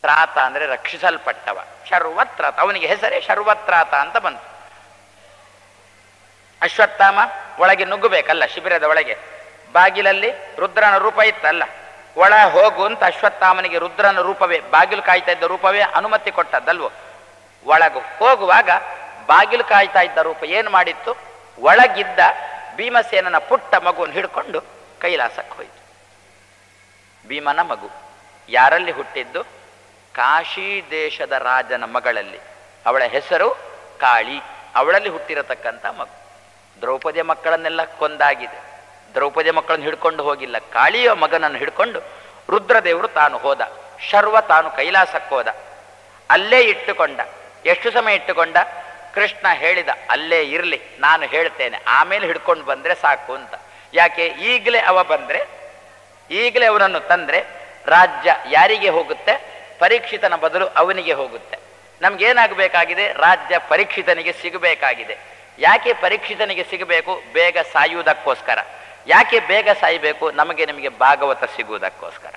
ತ್ರಾತ ಅಂದರೆ ರಕ್ಷಿಸಲ್ಪಟ್ಟವ ಶರ್ವತ್ರಾತ ಅವನಿಗೆ ಹೆಸರೇ ಶರ್ವತ್ರಾತ ಅಂತ ಬಂತು ಅಶ್ವತ್ಥಾಮ ಒಳಗೆ ನುಗ್ಗಬೇಕಲ್ಲ ಶಿಬಿರದ ಒಳಗೆ ಬಾಗಿಲಲ್ಲಿ ರುದ್ರನ ರೂಪ ಇತ್ತಲ್ಲ ಒಳ ಹೋಗು ಅಂತ ಅಶ್ವತ್ಥಾಮನಿಗೆ ರುದ್ರನ ರೂಪವೇ ಬಾಗಿಲು ಕಾಯ್ತಾ ಇದ್ದ ರೂಪವೇ ಅನುಮತಿ ಕೊಟ್ಟದ್ದಲ್ವೋ ಒಳಗು ಹೋಗುವಾಗ ಬಾಗಿಲು ಕಾಯ್ತಾ ಇದ್ದ ರೂಪ ಏನು ಮಾಡಿತ್ತು ಒಳಗಿದ್ದ ಭೀಮಸೇನನ ಪುಟ್ಟ ಮಗುವನ್ನು ಹಿಡ್ಕೊಂಡು ಕೈಲಾಸಕ್ಕೆ ಹೋಯಿತು ಭೀಮನ ಮಗು ಯಾರಲ್ಲಿ ಹುಟ್ಟಿದ್ದು ಕಾಶಿ ದೇಶದ ರಾಜನ ಮಗಳಲ್ಲಿ ಅವಳ ಹೆಸರು ಕಾಳಿ ಅವಳಲ್ಲಿ ಹುಟ್ಟಿರತಕ್ಕಂಥ ಮಗು ದ್ರೌಪದಿಯ ಮಕ್ಕಳನ್ನೆಲ್ಲ ಕೊಂದಾಗಿದೆ ದ್ರೌಪದಿಯ ಮಕ್ಕಳನ್ನು ಹಿಡ್ಕೊಂಡು ಹೋಗಿಲ್ಲ ಕಾಳಿಯ ಮಗನನ್ನು ಹಿಡ್ಕೊಂಡು ರುದ್ರದೇವರು ತಾನು ಹೋದ ಶರ್ವ ತಾನು ಕೈಲಾಸಕ್ಕೆ ಹೋದ ಅಲ್ಲೇ ಇಟ್ಟುಕೊಂಡ ಎಷ್ಟು ಸಮಯ ಇಟ್ಟುಕೊಂಡ ಕೃಷ್ಣ ಹೇಳಿದ ಅಲ್ಲೇ ಇರಲಿ ನಾನು ಹೇಳ್ತೇನೆ ಆಮೇಲೆ ಹಿಡ್ಕೊಂಡು ಬಂದ್ರೆ ಸಾಕು ಅಂತ ಯಾಕೆ ಈಗಲೇ ಅವ ಬಂದ್ರೆ ಈಗಲೇ ಅವನನ್ನು ತಂದ್ರೆ ರಾಜ್ಯ ಯಾರಿಗೆ ಹೋಗುತ್ತೆ ಪರೀಕ್ಷಿತನ ಬದಲು ಅವನಿಗೆ ಹೋಗುತ್ತೆ ನಮ್ಗೇನಾಗಬೇಕಾಗಿದೆ ರಾಜ್ಯ ಪರೀಕ್ಷಿತನಿಗೆ ಸಿಗಬೇಕಾಗಿದೆ ಯಾಕೆ ಪರೀಕ್ಷಿತನಿಗೆ ಸಿಗಬೇಕು ಬೇಗ ಸಾಯುವುದಕ್ಕೋಸ್ಕರ ಯಾಕೆ ಬೇಗ ಸಾಯಬೇಕು ನಮಗೆ ನಿಮಗೆ ಭಾಗವತ ಸಿಗುವುದಕ್ಕೋಸ್ಕರ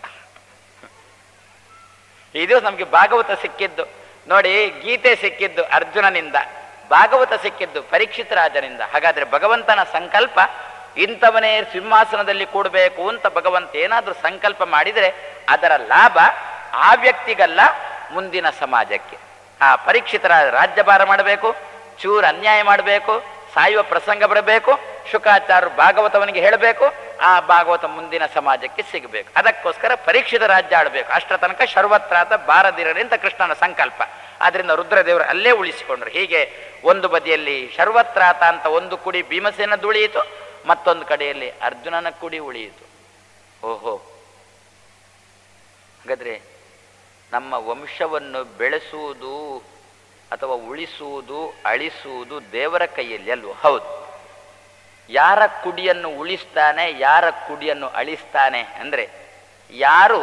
ಇದು ನಮಗೆ ಭಾಗವತ ಸಿಕ್ಕಿದ್ದು ನೋಡಿ ಗೀತೆ ಸಿಕ್ಕಿದ್ದು ಅರ್ಜುನನಿಂದ ಭಾಗವತ ಸಿಕ್ಕಿದ್ದು ಪರೀಕ್ಷಿತ ರಾಜನಿಂದ ಹಾಗಾದ್ರೆ ಭಗವಂತನ ಸಂಕಲ್ಪ ಇಂಥವನೇ ಸಿಂಹಾಸನದಲ್ಲಿ ಕೂಡಬೇಕು ಅಂತ ಭಗವಂತ ಏನಾದರೂ ಸಂಕಲ್ಪ ಮಾಡಿದರೆ ಅದರ ಲಾಭ ಆ ವ್ಯಕ್ತಿಗಲ್ಲ ಮುಂದಿನ ಸಮಾಜಕ್ಕೆ ಆ ಪರೀಕ್ಷಿತರ ರಾಜ್ಯಭಾರ ಮಾಡಬೇಕು ಚೂರು ಅನ್ಯಾಯ ಮಾಡಬೇಕು ಸಾಯುವ ಪ್ರಸಂಗ ಬರಬೇಕು ಶುಕಾಚಾರ್ಯರು ಭಾಗವತವನಿಗೆ ಹೇಳಬೇಕು ಆ ಭಾಗವತ ಮುಂದಿನ ಸಮಾಜಕ್ಕೆ ಸಿಗಬೇಕು ಅದಕ್ಕೋಸ್ಕರ ಪರೀಕ್ಷಿತ ರಾಜ್ಯ ಆಡಬೇಕು ಅಷ್ಟರ ತನಕ ಶರ್ವತ್ರಾತ ಬಾರದಿರಲಿ ಅಂತ ಕೃಷ್ಣನ ಸಂಕಲ್ಪ ಆದ್ರಿಂದ ರುದ್ರದೇವರು ಅಲ್ಲೇ ಉಳಿಸಿಕೊಂಡ್ರು ಹೀಗೆ ಒಂದು ಬದಿಯಲ್ಲಿ ಶರ್ವತ್ರಾತ ಅಂತ ಒಂದು ಕುಡಿ ಭೀಮಸೇನದ್ದು ಉಳಿಯಿತು ಮತ್ತೊಂದು ಕಡೆಯಲ್ಲಿ ಅರ್ಜುನನ ಕುಡಿ ಉಳಿಯಿತು ಓಹೋ ಹಾಗಾದ್ರೆ ನಮ್ಮ ವಂಶವನ್ನು ಬೆಳೆಸುವುದು ಅಥವಾ ಉಳಿಸುವುದು ಅಳಿಸುವುದು ದೇವರ ಕೈಯಲ್ಲಿ ಅಲ್ವೋ ಹೌದು ಯಾರ ಕುಡಿಯನ್ನು ಉಳಿಸ್ತಾನೆ ಯಾರ ಕುಡಿಯನ್ನು ಅಳಿಸ್ತಾನೆ ಅಂದ್ರೆ ಯಾರು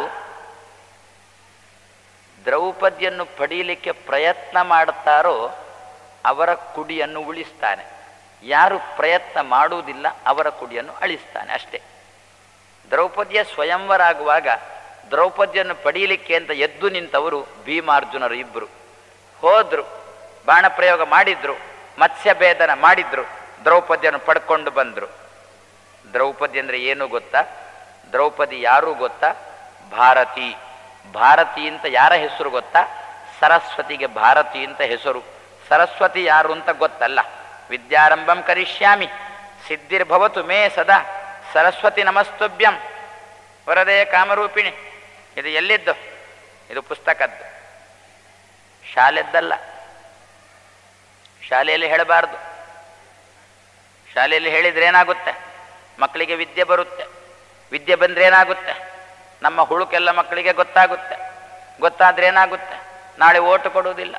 ದ್ರೌಪದಿಯನ್ನು ಪಡೀಲಿಕ್ಕೆ ಪ್ರಯತ್ನ ಮಾಡುತ್ತಾರೋ ಅವರ ಕುಡಿಯನ್ನು ಉಳಿಸ್ತಾನೆ ಯಾರು ಪ್ರಯತ್ನ ಮಾಡುವುದಿಲ್ಲ ಅವರ ಕುಡಿಯನ್ನು ಅಳಿಸ್ತಾನೆ ಅಷ್ಟೇ ದ್ರೌಪದಿಯ ಸ್ವಯಂವರ ಆಗುವಾಗ ದ್ರೌಪದಿಯನ್ನು ಪಡೀಲಿಕ್ಕೆ ಅಂತ ಎದ್ದು ನಿಂತವರು ಭೀಮಾರ್ಜುನರು ಇಬ್ಬರು ಹೋದ್ರು ಬಾಣ ಪ್ರಯೋಗ ಮಾಡಿದ್ರು ಮತ್ಸ್ಯಭೇದನ ಮಾಡಿದ್ರು ದ್ರೌಪದಿಯನ್ನು ಪಡ್ಕೊಂಡು ಬಂದ್ರು ದ್ರೌಪದಿ ಅಂದ್ರೆ ಏನು ಗೊತ್ತಾ ದ್ರೌಪದಿ ಯಾರು ಗೊತ್ತಾ ಭಾರತಿ ಭಾರತಿ ಅಂತ ಯಾರ ಹೆಸರು ಗೊತ್ತಾ ಸರಸ್ವತಿಗೆ ಭಾರತಿ ಅಂತ ಹೆಸರು ಸರಸ್ವತಿ ಯಾರು ಅಂತ ಗೊತ್ತಲ್ಲ ವಿದ್ಯಾರಂಭಂ ಕರಿಷ್ಯಾಮಿ ಸಿದ್ಧಿರ್ಭವತು ಮೇ ಸದಾ ಸರಸ್ವತಿ ನಮಸ್ತುಭ್ಯಂ ವರದೇ ಕಾಮರೂಪಿಣಿ ಇದು ಎಲ್ಲಿದ್ದು ಇದು ಪುಸ್ತಕದ್ದು ಶಾಲೆದ್ದಲ್ಲ ಶಾಲೆಯಲ್ಲಿ ಹೇಳಬಾರ್ದು ಶಾಲೆಯಲ್ಲಿ ಹೇಳಿದ್ರೆ ಏನಾಗುತ್ತೆ ಮಕ್ಕಳಿಗೆ ವಿದ್ಯೆ ಬರುತ್ತೆ ವಿದ್ಯೆ ಬಂದ್ರೆ ಏನಾಗುತ್ತೆ ನಮ್ಮ ಹುಳುಕೆಲ್ಲ ಮಕ್ಕಳಿಗೆ ಗೊತ್ತಾಗುತ್ತೆ ಗೊತ್ತಾದ್ರೆ ಏನಾಗುತ್ತೆ ನಾಳೆ ಓಟು ಕೊಡುವುದಿಲ್ಲ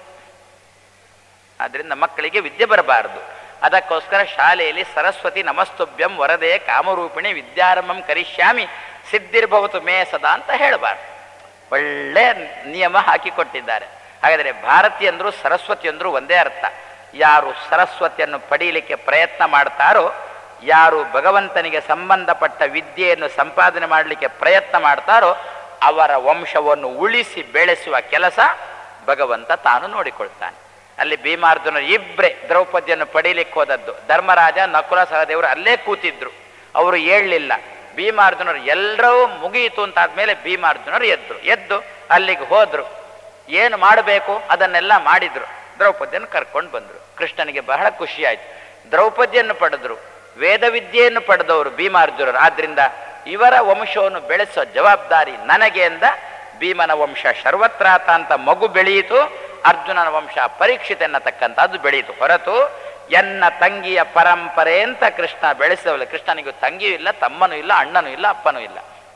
ಆದ್ರಿಂದ ಮಕ್ಕಳಿಗೆ ವಿದ್ಯೆ ಬರಬಾರದು ಅದಕ್ಕೋಸ್ಕರ ಶಾಲೆಯಲ್ಲಿ ಸರಸ್ವತಿ ನಮಸ್ತುಭ್ಯಂ ವರದೆ ಕಾಮರೂಪಿಣಿ ವಿದ್ಯಾರಂಭಂ ಕರಿಷ್ಯಾಮಿ ಸಿದ್ಧಿರ್ಭವತು ಮೇ ಸದಾ ಅಂತ ಹೇಳಬಾರ್ದು ಒಳ್ಳೆ ನಿಯಮ ಹಾಕಿಕೊಟ್ಟಿದ್ದಾರೆ ಹಾಗಾದರೆ ಭಾರತಿ ಅಂದ್ರು ಸರಸ್ವತಿ ಅಂದ್ರು ಒಂದೇ ಅರ್ಥ ಯಾರು ಸರಸ್ವತಿಯನ್ನು ಪಡೀಲಿಕ್ಕೆ ಪ್ರಯತ್ನ ಮಾಡ್ತಾರೋ ಯಾರು ಭಗವಂತನಿಗೆ ಸಂಬಂಧಪಟ್ಟ ವಿದ್ಯೆಯನ್ನು ಸಂಪಾದನೆ ಮಾಡಲಿಕ್ಕೆ ಪ್ರಯತ್ನ ಮಾಡ್ತಾರೋ ಅವರ ವಂಶವನ್ನು ಉಳಿಸಿ ಬೆಳೆಸುವ ಕೆಲಸ ಭಗವಂತ ತಾನು ನೋಡಿಕೊಳ್ತಾನೆ ಅಲ್ಲಿ ಭೀಮಾರ್ಜುನರು ಇಬ್ಬರೇ ದ್ರೌಪದಿಯನ್ನು ಪಡೀಲಿಕ್ಕೆ ಹೋದದ್ದು ಧರ್ಮರಾಜ ನಕುಲ ಸಹದೇವರು ಅಲ್ಲೇ ಕೂತಿದ್ರು ಅವರು ಏಳಲಿಲ್ಲ ಭೀಮಾರ್ಜುನರು ಎಲ್ಲರೂ ಮುಗಿಯಿತು ಅಂತಾದ್ಮೇಲೆ ಭೀಮಾರ್ಜುನರು ಎದ್ರು ಎದ್ದು ಅಲ್ಲಿಗೆ ಹೋದ್ರು ಏನು ಮಾಡಬೇಕು ಅದನ್ನೆಲ್ಲ ಮಾಡಿದ್ರು ದ್ರೌಪದಿಯನ್ನು ಕರ್ಕೊಂಡು ಬಂದರು ಕೃಷ್ಣನಿಗೆ ಬಹಳ ಖುಷಿ ಆಯ್ತು ದ್ರೌಪದಿಯನ್ನು ಪಡೆದ್ರು ವೇದ ವಿದ್ಯೆಯನ್ನು ಪಡೆದವರು ಭೀಮಾರ್ಜುನರು ಆದ್ರಿಂದ ಇವರ ವಂಶವನ್ನು ಬೆಳೆಸೋ ಜವಾಬ್ದಾರಿ ನನಗೆ ಎಂದ ಭೀಮನ ವಂಶ ಶರ್ವತ್ರಾತ ಅಂತ ಮಗು ಬೆಳೆಯಿತು ಅರ್ಜುನನ ವಂಶ ಪರೀಕ್ಷಿತ ಎನ್ನತಕ್ಕಂಥದ್ದು ಬೆಳೆಯಿತು ಹೊರತು ಎನ್ನ ತಂಗಿಯ ಪರಂಪರೆ ಅಂತ ಕೃಷ್ಣ ಬೆಳೆಸವಲ್ಲ ಕೃಷ್ಣನಿಗೂ ತಂಗಿಯೂ ಇಲ್ಲ ತಮ್ಮನೂ ಇಲ್ಲ ಅಣ್ಣನೂ ಇಲ್ಲ ಅಪ್ಪನೂ ಇಲ್ಲ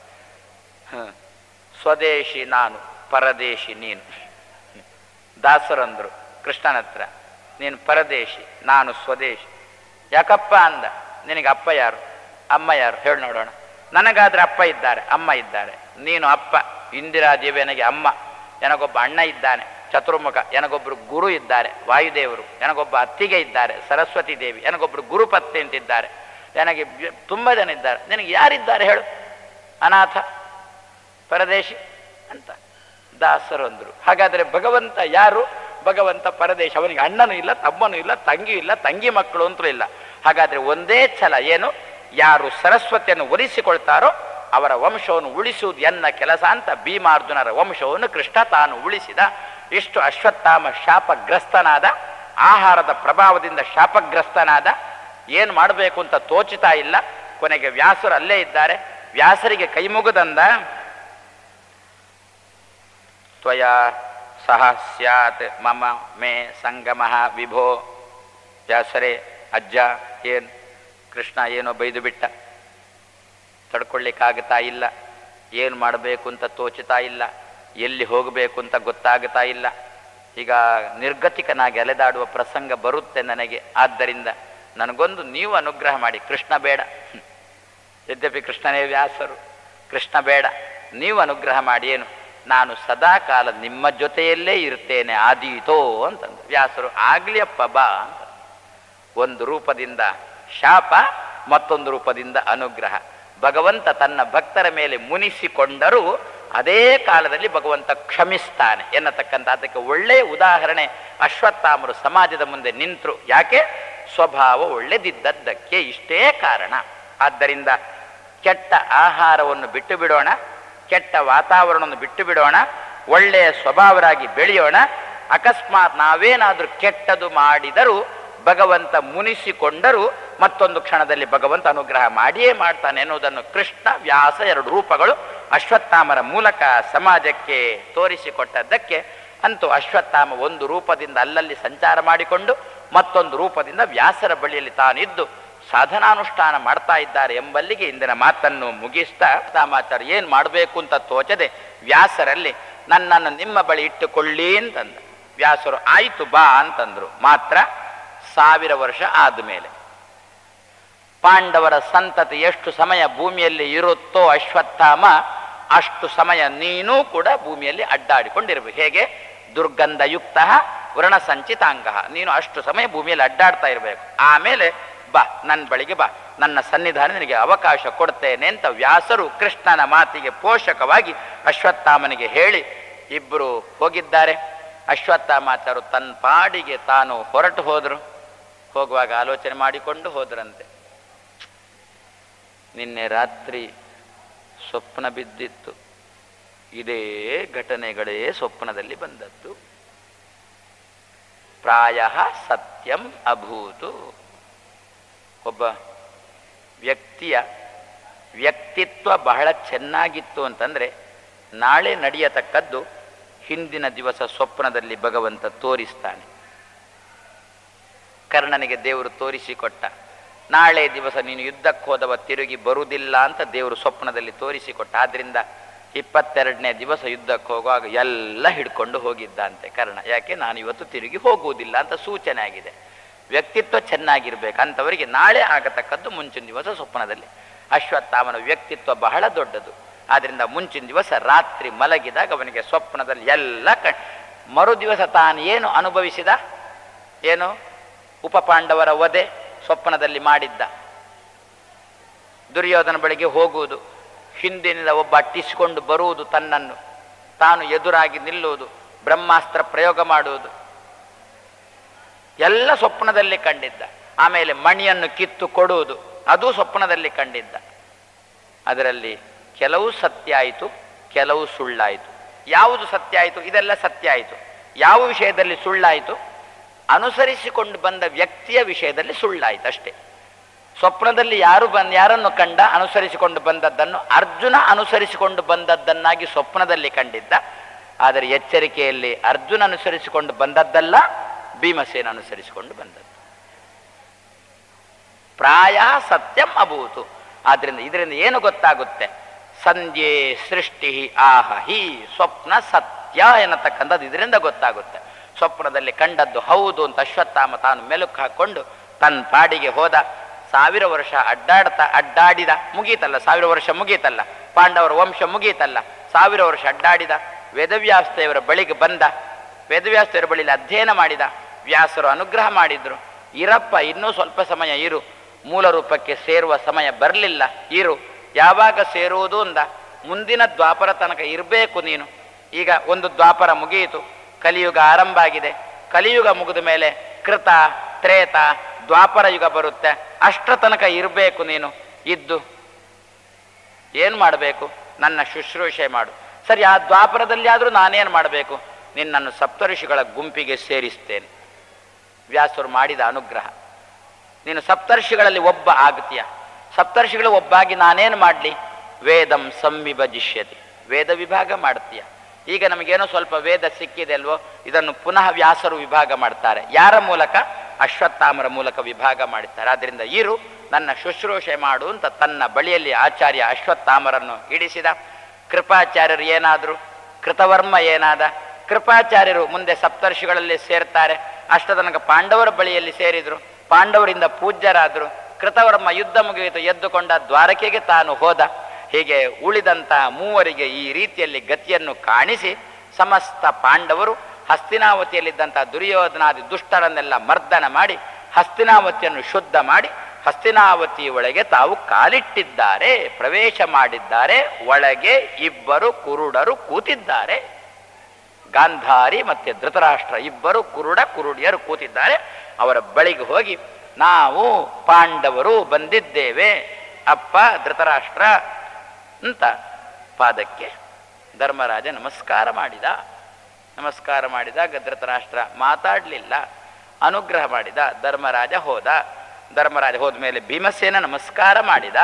ಹ. ಸ್ವದೇಶಿ ನಾನು ಪರದೇಶಿ ನೀನು ದಾಸರಂದ್ರು ಕೃಷ್ಣನ ಹತ್ರ ನೀನು ಪರದೇಶಿ ನಾನು ಸ್ವದೇಶಿ ಯಾಕಪ್ಪ ಅಂದ ನಿನಗೆ ಅಪ್ಪ ಯಾರು ಅಮ್ಮ ಯಾರು ಹೇಳಿ ನೋಡೋಣ ನನಗಾದ್ರೆ ಅಪ್ಪ ಇದ್ದಾರೆ ಅಮ್ಮ ಇದ್ದಾರೆ ನೀನು ಅಪ್ಪ ಇಂದಿರಾ ದೇವಿಯನಿಗೆ ಅಮ್ಮ ನನಗೊಬ್ಬ ಅಣ್ಣ ಇದ್ದಾನೆ ಚತುರ್ಮುಖ ನನಗೊಬ್ಬರು ಗುರು ಇದ್ದಾರೆ ವಾಯುದೇವರು ನನಗೊಬ್ಬ ಅತ್ತಿಗೆ ಇದ್ದಾರೆ ಸರಸ್ವತಿ ದೇವಿ ನನಗೊಬ್ಬರು ಗುರುಪತ್ನಿ ಅಂತಿದ್ದಾರೆ ನನಗೆ ಬ- ತುಂಬ ಜನ ಇದ್ದಾರೆ ನಿನಗೆ ಯಾರಿದ್ದಾರೆ ಹೇಳು ಅನಾಥ ಪರದೇಶಿ ಅಂತ ದಾಸರು ಅಂದ್ರು ಹಾಗಾದ್ರೆ ಭಗವಂತ ಯಾರು ಭಗವಂತ ಪರದೇಶ ಅವನಿಗೆ ಅಣ್ಣನೂ ಇಲ್ಲ ತಮ್ಮನೂ ಇಲ್ಲ ತಂಗಿ ಇಲ್ಲ ತಂಗಿ ಮಕ್ಕಳು ಅಂತಲೂ ಇಲ್ಲ ಹಾಗಾದ್ರೆ ಒಂದೇ ಛಲ ಏನು ಯಾರು ಸರಸ್ವತಿಯನ್ನು ಒಲಿಸಿಕೊಳ್ತಾರೋ ಅವರ ವಂಶವನ್ನು ಉಳಿಸುವುದು ಎನ್ನ ಕೆಲಸ ಅಂತ ಭೀಮಾರ್ಜುನರ ವಂಶವನ್ನು ಕೃಷ್ಣ ತಾನು ಉಳಿಸಿದ ಇಷ್ಟು ಅಶ್ವತ್ಥಾಮ ಶಾಪಗ್ರಸ್ತನಾದ ಆಹಾರದ ಪ್ರಭಾವದಿಂದ ಶಾಪಗ್ರಸ್ತನಾದ ಏನು ಮಾಡಬೇಕು ಅಂತ ತೋಚುತ್ತಾ ಇಲ್ಲ ಕೊನೆಗೆ ವ್ಯಾಸರು ಅಲ್ಲೇ ಇದ್ದಾರೆ ವ್ಯಾಸರಿಗೆ ಕೈ ಮುಗುದಂದ ತ್ವಯಾ ಸಹ ಸ್ಯಾತ್ ಮಮ ಮೇ ಸಂಗಮಃ ವಿಭೋ ವ್ಯಾಸರೇ ಅಜ್ಜ ಏನು ಕೃಷ್ಣ ಏನೋ ಬೈದು ಬಿಟ್ಟ ತಡ್ಕೊಳ್ಳಿಕ್ಕಾಗ್ತಾ ಇಲ್ಲ ಏನು ಮಾಡಬೇಕು ಅಂತ ತೋಚುತ್ತಾ ಇಲ್ಲ ಎಲ್ಲಿ ಹೋಗಬೇಕು ಅಂತ ಗೊತ್ತಾಗ್ತಾ ಇಲ್ಲ ಈಗ ನಿರ್ಗತಿಕನಾಗಿ ಅಲೆದಾಡುವ ಪ್ರಸಂಗ ಬರುತ್ತೆ ನನಗೆ ಆದ್ದರಿಂದ ನನಗೊಂದು ನೀವು ಅನುಗ್ರಹ ಮಾಡಿ ಕೃಷ್ಣ ಬೇಡ ಹ್ಮ್. ಯದ್ಯಪಿ ಕೃಷ್ಣನೇ ವ್ಯಾಸರು ಕೃಷ್ಣ ಬೇಡ ನೀವು ಅನುಗ್ರಹ ಮಾಡಿ ಏನು ನಾನು ಸದಾ ಕಾಲ ನಿಮ್ಮ ಜೊತೆಯಲ್ಲೇ ಇರ್ತೇನೆ ಆದೀತೋ ಅಂತಂದು ವ್ಯಾಸರು ಆಗ್ಲಿ ಅಪ್ಪ ಬಾ ಅಂತ ಒಂದು ರೂಪದಿಂದ ಶಾಪ ಮತ್ತೊಂದು ರೂಪದಿಂದ ಅನುಗ್ರಹ ಭಗವಂತ ತನ್ನ ಭಕ್ತರ ಮೇಲೆ ಮುನಿಸಿಕೊಂಡರೂ ಅದೇ ಕಾಲದಲ್ಲಿ ಭಗವಂತ ಕ್ಷಮಿಸ್ತಾನೆ ಎನ್ನತಕ್ಕಂಥ ಅದಕ್ಕೆ ಒಳ್ಳೆಯ ಉದಾಹರಣೆ ಅಶ್ವತ್ಥಾಮರು ಸಮಾಜದ ಮುಂದೆ ನಿಂತರು ಯಾಕೆ ಸ್ವಭಾವ ಒಳ್ಳೆದಿದ್ದದ್ದಕ್ಕೆ ಇಷ್ಟೇ ಕಾರಣ ಆದ್ದರಿಂದ ಕೆಟ್ಟ ಆಹಾರವನ್ನು ಬಿಟ್ಟು ಬಿಡೋಣ ಕೆಟ್ಟ ವಾತಾವರಣವನ್ನು ಬಿಟ್ಟು ಬಿಡೋಣ ಒಳ್ಳೆಯ ಸ್ವಭಾವರಾಗಿ ಬೆಳೆಯೋಣ ಅಕಸ್ಮಾತ್ ನಾವೇನಾದರೂ ಕೆಟ್ಟದು ಮಾಡಿದರೂ ಭಗವಂತ ಮುನಿಸಿಕೊಂಡರೂ ಮತ್ತೊಂದು ಕ್ಷಣದಲ್ಲಿ ಭಗವಂತ ಅನುಗ್ರಹ ಮಾಡಿಯೇ ಮಾಡ್ತಾನೆ ಎನ್ನುವುದನ್ನು ಕೃಷ್ಣ ವ್ಯಾಸ ಎರಡು ರೂಪಗಳು ಅಶ್ವತ್ಥಾಮರ ಮೂಲಕ ಸಮಾಜಕ್ಕೆ ತೋರಿಸಿಕೊಟ್ಟದ್ದಕ್ಕೆ ಅಂತೂ ಅಶ್ವತ್ಥಾಮ ಒಂದು ರೂಪದಿಂದ ಅಲ್ಲಲ್ಲಿ ಸಂಚಾರ ಮಾಡಿಕೊಂಡು ಮತ್ತೊಂದು ರೂಪದಿಂದ ವ್ಯಾಸರ ಬಳಿಯಲ್ಲಿ ತಾನಿದ್ದು ಸಾಧನಾನುಷ್ಠಾನ ಮಾಡ್ತಾ ಇದ್ದಾರೆ ಎಂಬಲ್ಲಿಗೆ ಇಂದಿನ ಮಾತನ್ನು ಮುಗಿಸ್ತಾ ರಾಮಾಚಾರ್ಯ ಏನು ಮಾಡಬೇಕು ಅಂತ ತೋಚದೆ ವ್ಯಾಸರಲ್ಲಿ ನನ್ನನ್ನು ನಿಮ್ಮ ಬಳಿ ಇಟ್ಟುಕೊಳ್ಳಿ ಅಂತಂದ ವ್ಯಾಸರು ಆಯಿತು ಬಾ ಅಂತಂದ್ರು ಮಾತ್ರ ಸಾವಿರ ವರ್ಷ ಆದಮೇಲೆ ಪಾಂಡವರ ಸಂತತಿ ಎಷ್ಟು ಸಮಯ ಭೂಮಿಯಲ್ಲಿ ಇರುತ್ತೋ ಅಶ್ವತ್ಥಾಮ ಅಷ್ಟು ಸಮಯ ನೀನೂ ಕೂಡ ಭೂಮಿಯಲ್ಲಿ ಅಡ್ಡಾಡಿಕೊಂಡಿರ್ಬೇಕು ಹೇಗೆ ದುರ್ಗಂಧಯುಕ್ತ ವ್ರಣ ಸಂಚಿತಾಂಗ ನೀನು ಅಷ್ಟು ಸಮಯ ಭೂಮಿಯಲ್ಲಿ ಅಡ್ಡಾಡ್ತಾ ಇರಬೇಕು ಆಮೇಲೆ ಬಾ ನನ್ನ ಬಳಿಗೆ ಬಾ ನನ್ನ ಸನ್ನಿಧಾನ ನಿನಗೆ ಅವಕಾಶ ಕೊಡ್ತೇನೆ ಅಂತ ವ್ಯಾಸರು ಕೃಷ್ಣನ ಮಾತಿಗೆ ಪೋಷಕವಾಗಿ ಅಶ್ವತ್ಥಾಮನಿಗೆ ಹೇಳಿ ಇಬ್ಬರು ಹೋಗಿದ್ದಾರೆ ಅಶ್ವತ್ಥಾಮಾಚಾರು ತನ್ನ ಪಾಡಿಗೆ ತಾನು ಹೊರಟು ಹೋದರು ಹೋಗುವಾಗ ಆಲೋಚನೆ ಮಾಡಿಕೊಂಡು ಹೋದ್ರಂತೆ ನಿನ್ನೆ ರಾತ್ರಿ ಸ್ವಪ್ನ ಬಿದ್ದಿತ್ತು ಇದೇ ಘಟನೆಗಳೇ ಸ್ವಪ್ನದಲ್ಲಿ ಬಂದದ್ದು ಪ್ರಾಯ ಸತ್ಯಂ ಅಭೂತು ಒಬ್ಬ ವ್ಯಕ್ತಿಯ ವ್ಯಕ್ತಿತ್ವ ಬಹಳ ಚೆನ್ನಾಗಿತ್ತು ಅಂತಂದರೆ ನಾಳೆ ನಡೆಯತಕ್ಕದ್ದು ಹಿಂದಿನ ದಿವಸ ಸ್ವಪ್ನದಲ್ಲಿ ಭಗವಂತ ತೋರಿಸ್ತಾನೆ ಕರ್ಣನಿಗೆ ದೇವರು ತೋರಿಸಿಕೊಟ್ಟ ನಾಳೆ ದಿವಸ ನೀನು ಯುದ್ಧಕ್ಕೆ ಹೋದವ ತಿರುಗಿ ಬರುವುದಿಲ್ಲ ಅಂತ ದೇವರು ಸ್ವಪ್ನದಲ್ಲಿ ತೋರಿಸಿಕೊಟ್ಟ ಆದ್ರಿಂದ ಇಪ್ಪತ್ತೆರಡನೇ ದಿವಸ ಯುದ್ಧಕ್ಕೆ ಹೋಗುವಾಗ ಎಲ್ಲ ಹಿಡ್ಕೊಂಡು ಹೋಗಿದ್ದಂತೆ ಕರ್ಣ ಯಾಕೆ ನಾನು ಇವತ್ತು ತಿರುಗಿ ಹೋಗುವುದಿಲ್ಲ ಅಂತ ಸೂಚನೆ ಆಗಿದೆ ವ್ಯಕ್ತಿತ್ವ ಚೆನ್ನಾಗಿರ್ಬೇಕು ಅಂಥವರಿಗೆ ನಾಳೆ ಆಗತಕ್ಕದ್ದು ಮುಂಚಿನ ದಿವಸ ಸ್ವಪ್ನದಲ್ಲಿ ಅಶ್ವತ್ಥಾಮನ ವ್ಯಕ್ತಿತ್ವ ಬಹಳ ದೊಡ್ಡದು ಆದ್ರಿಂದ ಮುಂಚಿನ ದಿವಸ ರಾತ್ರಿ ಮಲಗಿದಾಗ ಅವನಿಗೆ ಸ್ವಪ್ನದಲ್ಲಿ ಎಲ್ಲ ಕ ಮರು ದಿವಸ ತಾನು ಏನು ಅನುಭವಿಸಿದ ಏನು ಉಪಪಾಂಡವರ ವಧೆ ಸ್ವಪ್ನದಲ್ಲಿ ಮಾಡಿದ್ದ ದುರ್ಯೋಧನ ಬಳಿಗೆ ಹೋಗುವುದು ಹಿಂದಿನಿಂದ ಒಬ್ಬ ಅಟ್ಟಿಸಿಕೊಂಡು ಬರುವುದು ತನ್ನನ್ನು ತಾನು ಎದುರಾಗಿ ನಿಲ್ಲುವುದು ಬ್ರಹ್ಮಾಸ್ತ್ರ ಪ್ರಯೋಗ ಮಾಡುವುದು ಎಲ್ಲ ಸ್ವಪ್ನದಲ್ಲಿ ಕಂಡಿದ್ದ ಆಮೇಲೆ ಮಣಿಯನ್ನು ಕಿತ್ತು ಕೊಡುವುದು ಅದು ಸ್ವಪ್ನದಲ್ಲಿ ಕಂಡಿದ್ದ ಅದರಲ್ಲಿ ಕೆಲವು ಸತ್ಯ ಆಯಿತು ಕೆಲವು ಸುಳ್ಳಾಯಿತು ಯಾವುದು ಸತ್ಯ ಆಯಿತು ಇದೆಲ್ಲ ಸತ್ಯ ಆಯಿತು ಯಾವ ವಿಷಯದಲ್ಲಿ ಸುಳ್ಳಾಯಿತು ಅನುಸರಿಸಿಕೊಂಡು ಬಂದ ವ್ಯಕ್ತಿಯ ವಿಷಯದಲ್ಲಿ ಸುಳ್ಳಾಯಿತು ಅಷ್ಟೇ ಸ್ವಪ್ನದಲ್ಲಿ ಯಾರು ಬಂದ್ ಯಾರನ್ನು ಕಂಡ ಅನುಸರಿಸಿಕೊಂಡು ಬಂದದ್ದನ್ನು ಅರ್ಜುನ ಅನುಸರಿಸಿಕೊಂಡು ಬಂದದ್ದನ್ನಾಗಿ ಸ್ವಪ್ನದಲ್ಲಿ ಕಂಡಿದ್ದ ಆದರೆ ಎಚ್ಚರಿಕೆಯಲ್ಲಿ ಅರ್ಜುನ ಅನುಸರಿಸಿಕೊಂಡು ಬಂದದ್ದಲ್ಲ ಭೀಮಸೇನ ಅನುಸರಿಸಿಕೊಂಡು ಬಂದದ್ದು ಪ್ರಾಯ ಸತ್ಯಂ ಅಭೂತು ಆದ್ರಿಂದ ಇದರಿಂದ ಏನು ಗೊತ್ತಾಗುತ್ತೆ ಸಂಧ್ಯೆ ಸೃಷ್ಟಿ ಆಹ ಹಿ ಸ್ವಪ್ನ ಸತ್ಯ ಎನ್ನತಕ್ಕಂಥದ್ದು ಇದರಿಂದ ಗೊತ್ತಾಗುತ್ತೆ ಸ್ವಪ್ನದಲ್ಲಿ ಕಂಡದ್ದು ಹೌದು ಅಂತ ಅಶ್ವತ್ಥಾಮ ತಾನು ಮೆಲುಕು ಹಾಕೊಂಡು ತನ್ನ ಪಾಡಿಗೆ ಹೋದ ಸಾವಿರ ವರ್ಷ ಅಡ್ಡಾಡ್ತಾ ಅಡ್ಡಾಡಿದ ಮುಗೀತಲ್ಲ ಸಾವಿರ ವರ್ಷ ಮುಗೀತಲ್ಲ ಪಾಂಡವರ ವಂಶ ಮುಗೀತಲ್ಲ ಸಾವಿರ ವರ್ಷ ಅಡ್ಡಾಡಿದ ವೇದವ್ಯಾಸದೇವರ ಬಳಿಗೆ ಬಂದ ವೇದವ್ಯಾಸದೇವರ ಬಳಿಲಿ ಅಧ್ಯಯನ ಮಾಡಿದ ವ್ಯಾಸರು ಅನುಗ್ರಹ ಮಾಡಿದ್ರು ಇರಪ್ಪ ಇನ್ನೂ ಸ್ವಲ್ಪ ಸಮಯ ಇರು ಮೂಲ ರೂಪಕ್ಕೆ ಸೇರುವ ಸಮಯ ಬರಲಿಲ್ಲ ಇರು ಯಾವಾಗ ಸೇರುವುದು ಅಂದ ಮುಂದಿನ ದ್ವಾಪರ ತನಕ ಇರಬೇಕು ನೀನು ಈಗ ಒಂದು ದ್ವಾಪರ ಮುಗಿಯಿತು ಕಲಿಯುಗ ಆರಂಭ ಆಗಿದೆ ಕಲಿಯುಗ ಮುಗಿದ ಮೇಲೆ ಕೃತ ತ್ರೇತ ದ್ವಾಪರ ಯುಗ ಬರುತ್ತೆ ಅಷ್ಟರ ತನಕ ಇರಬೇಕು ನೀನು ಇದ್ದು ಏನು ಮಾಡಬೇಕು ನನ್ನ ಶುಶ್ರೂಷೆ ಮಾಡು ಸರಿ ಆ ದ್ವಾಪರದಲ್ಲಿ ಆದರೂ ನಾನೇನು ಮಾಡಬೇಕು ನಿನ್ನನ್ನು ಸಪ್ತಋಷಿಗಳ ಗುಂಪಿಗೆ ಸೇರಿಸ್ತೇನೆ ವ್ಯಾಸರು ಮಾಡಿದ ಅನುಗ್ರಹ ನೀನು ಸಪ್ತರ್ಷಿಗಳಲ್ಲಿ ಒಬ್ಬ ಆಗ್ತೀಯ ಸಪ್ತರ್ಷಿಗಳು ಒಬ್ಬಾಗಿ ನಾನೇನು ಮಾಡಲಿ ವೇದಂ ಸಂವಿಭಜಿಷ್ಯತಿ ವೇದ ವಿಭಾಗ ಮಾಡ್ತೀಯ ಈಗ ನಮಗೇನೋ ಸ್ವಲ್ಪ ವೇದ ಸಿಕ್ಕಿದೆ ಅಲ್ವೋ ಇದನ್ನು ಪುನಃ ವ್ಯಾಸರು ವಿಭಾಗ ಮಾಡ್ತಾರೆ ಯಾರ ಮೂಲಕ ಅಶ್ವತ್ಥಾಮರ ಮೂಲಕ ವಿಭಾಗ ಮಾಡುತ್ತಾರೆ ಆದ್ದರಿಂದ ಇರು ನನ್ನ ಶುಶ್ರೂಷೆ ಮಾಡು ಅಂತ ತನ್ನ ಬಳಿಯಲ್ಲಿ ಆಚಾರ್ಯ ಅಶ್ವತ್ಥಾಮರನ್ನು ಇಡಿಸಿದ ಕೃಪಾಚಾರ್ಯರು ಏನಾದರು ಕೃತವರ್ಮ ಏನಾದ ಕೃಪಾಚಾರ್ಯರು ಮುಂದೆ ಸಪ್ತರ್ಷಿಗಳಲ್ಲಿ ಸೇರ್ತಾರೆ ಅಷ್ಟ ತನಕ ಪಾಂಡವರ ಬಳಿಯಲ್ಲಿ ಸೇರಿದ್ರು ಪಾಂಡವರಿಂದ ಪೂಜ್ಯರಾದರು ಕೃತವರ್ಮ ಯುದ್ಧ ಮುಗಿಯಿತು ಎದ್ದುಕೊಂಡ ದ್ವಾರಕೆಗೆ ತಾನು ಹೋದ ಹೀಗೆ ಉಳಿದಂತಹ ಮೂವರಿಗೆ ಈ ರೀತಿಯಲ್ಲಿ ಗತಿಯನ್ನು ಕಾಣಿಸಿ ಸಮಸ್ತ ಪಾಂಡವರು ಹಸ್ತಿನಾವತಿಯಲ್ಲಿದ್ದಂತಹ ದುರ್ಯೋಧನಾದಿ ದುಷ್ಟರನ್ನೆಲ್ಲ ಮರ್ದನ ಮಾಡಿ ಹಸ್ತಿನಾವತಿಯನ್ನು ಶುದ್ಧ ಮಾಡಿ ಹಸ್ತಿನಾವತಿ ಒಳಗೆ ತಾವು ಕಾಲಿಟ್ಟಿದ್ದಾರೆ ಪ್ರವೇಶ ಮಾಡಿದ್ದಾರೆ ಒಳಗೆ ಇಬ್ಬರು ಕುರುಡರು ಕೂತಿದ್ದಾರೆ ಗಾಂಧಾರಿ ಮತ್ತೆ ಧೃತರಾಷ್ಟ್ರ ಇಬ್ಬರು ಕುರುಡ ಕುರುಡಿಯರು ಕೂತಿದ್ದಾರೆ ಅವರ ಬಳಿಗೆ ಹೋಗಿ ನಾವು ಪಾಂಡವರು ಬಂದಿದ್ದೇವೆ ಅಪ್ಪ ಧೃತರಾಷ್ಟ್ರ ಅಂತ ಪಾದಕ್ಕೆ ಧರ್ಮರಾಜ ನಮಸ್ಕಾರ ಮಾಡಿದ ನಮಸ್ಕಾರ ಮಾಡಿದಾಗ ಧೃತರಾಷ್ಟ್ರ ಮಾತಾಡಲಿಲ್ಲ ಅನುಗ್ರಹ ಮಾಡಿದ ಧರ್ಮರಾಜ ಹೋದ ಧರ್ಮರಾಜ ಹೋದ ಮೇಲೆ ಭೀಮಸೇನ ನಮಸ್ಕಾರ ಮಾಡಿದ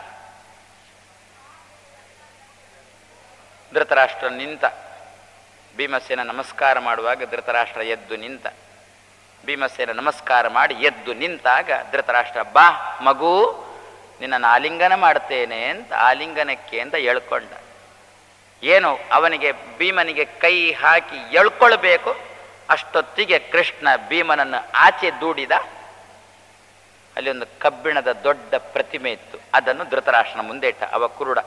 ಧೃತರಾಷ್ಟ್ರ ನಿಂತ ಭೀಮಸೇನ ನಮಸ್ಕಾರ ಮಾಡುವಾಗ ಧೃತರಾಷ್ಟ್ರ ಎದ್ದು ನಿಂತ ಭೀಮಸೇನ ನಮಸ್ಕಾರ ಮಾಡಿ ಎದ್ದು ನಿಂತಾಗ ಧೃತರಾಷ್ಟ್ರ ಬಾ ಮಗು ನಿನ್ನನ್ನು ಆಲಿಂಗನ ಮಾಡ್ತೇನೆ ಅಂತ ಆಲಿಂಗನಕ್ಕೆ ಅಂತ ಎಳ್ಕೊಂಡ ಏನು ಅವನಿಗೆ ಭೀಮನಿಗೆ ಕೈ ಹಾಕಿ ಎಳ್ಕೊಳ್ಬೇಕು ಅಷ್ಟೊತ್ತಿಗೆ ಕೃಷ್ಣ ಭೀಮನನ್ನು ಆಚೆ ದೂಡಿದ ಅಲ್ಲಿ ಒಂದು ಕಬ್ಬಿಣದ ದೊಡ್ಡ ಪ್ರತಿಮೆ ಇತ್ತು ಅದನ್ನು ಧೃತರಾಷ್ಟ್ರನ ಮುಂದೆ ಇಟ್ಟ ಅವ ಕುರುಡ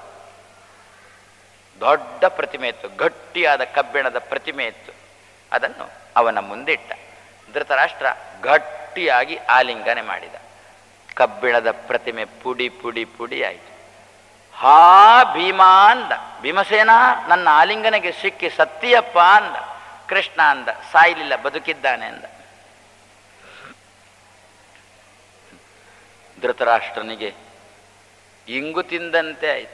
ದೊಡ್ಡ ಪ್ರತಿಮೆ ಇತ್ತು ಗಟ್ಟಿಯಾದ ಕಬ್ಬಿಣದ ಪ್ರತಿಮೆ ಇತ್ತು ಅದನ್ನು ಅವನ ಮುಂದಿಟ್ಟ ಧೃತರಾಷ್ಟ್ರ ಗಟ್ಟಿಯಾಗಿ ಆಲಿಂಗನೆ ಮಾಡಿದ ಕಬ್ಬಿಣದ ಪ್ರತಿಮೆ ಪುಡಿ ಪುಡಿ ಪುಡಿ ಆಯಿತು ಹಾ ಭೀಮಾ ಅಂದ ಭೀಮಸೇನ ನನ್ನ ಆಲಿಂಗನೆಗೆ ಸಿಕ್ಕಿ ಸತ್ಯಪ್ಪ ಅಂದ ಕೃಷ್ಣ ಅಂದ ಸಾಯ್ಲಿಲ್ಲ ಬದುಕಿದ್ದಾನೆ ಅಂದ ಧೃತರಾಷ್ಟ್ರನಿಗೆ ಇಂಗು ತಿಂದಂತೆ ಆಯಿತು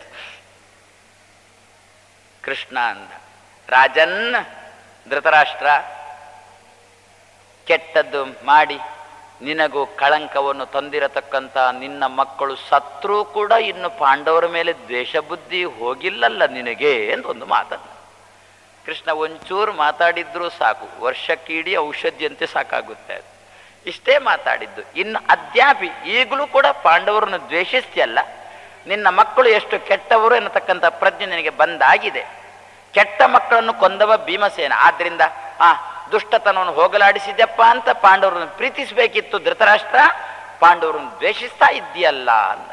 ಕೃಷ್ಣ ಅಂದ ರಾಜನ್ ಧೃತರಾಷ್ಟ್ರ ಕೆಟ್ಟದ್ದು ಮಾಡಿ ನಿನಗೂ ಕಳಂಕವನ್ನು ತಂದಿರತಕ್ಕಂಥ ನಿನ್ನ ಮಕ್ಕಳು ಸತ್ರೂ ಕೂಡ ಇನ್ನು ಪಾಂಡವರ ಮೇಲೆ ದ್ವೇಷ ಬುದ್ಧಿ ಹೋಗಿಲ್ಲಲ್ಲ ನಿನಗೆ ಅಂತ ಒಂದು ಮಾತನ್ನು ಕೃಷ್ಣ ಒಂಚೂರು ಮಾತಾಡಿದ್ರೂ ಸಾಕು ವರ್ಷಕ್ಕೀಡಿ ಔಷಧಿಯಂತೆ ಸಾಕಾಗುತ್ತೆ ಅದು ಇಷ್ಟೇ ಮಾತಾಡಿದ್ದು ಇನ್ನು ಅದ್ಯಾಪಿ ಈಗಲೂ ಕೂಡ ಪಾಂಡವರನ್ನು ದ್ವೇಷಿಸ್ತಿಯಲ್ಲ ನಿನ್ನ ಮಕ್ಕಳು ಎಷ್ಟು ಕೆಟ್ಟವರು ಎನ್ನತಕ್ಕಂಥ ಪ್ರಜ್ಞೆ ನಿನಗೆ ಬಂದಾಗಿದೆ ಕೆಟ್ಟ ಮಕ್ಕಳನ್ನು ಕೊಂದವ ಭೀಮಸೇನ ಆದ್ರಿಂದ ಆ ದುಷ್ಟತನವನ್ನು ಹೋಗಲಾಡಿಸಿದ್ಯಪ್ಪ ಅಂತ ಪಾಂಡವರನ್ನು ಪ್ರೀತಿಸಬೇಕಿತ್ತು ಧೃತರಾಷ್ಟ್ರ ಪಾಂಡವರನ್ನು ದ್ವೇಷಿಸ್ತಾ ಇದ್ದೀಯಲ್ಲ ಅಂದ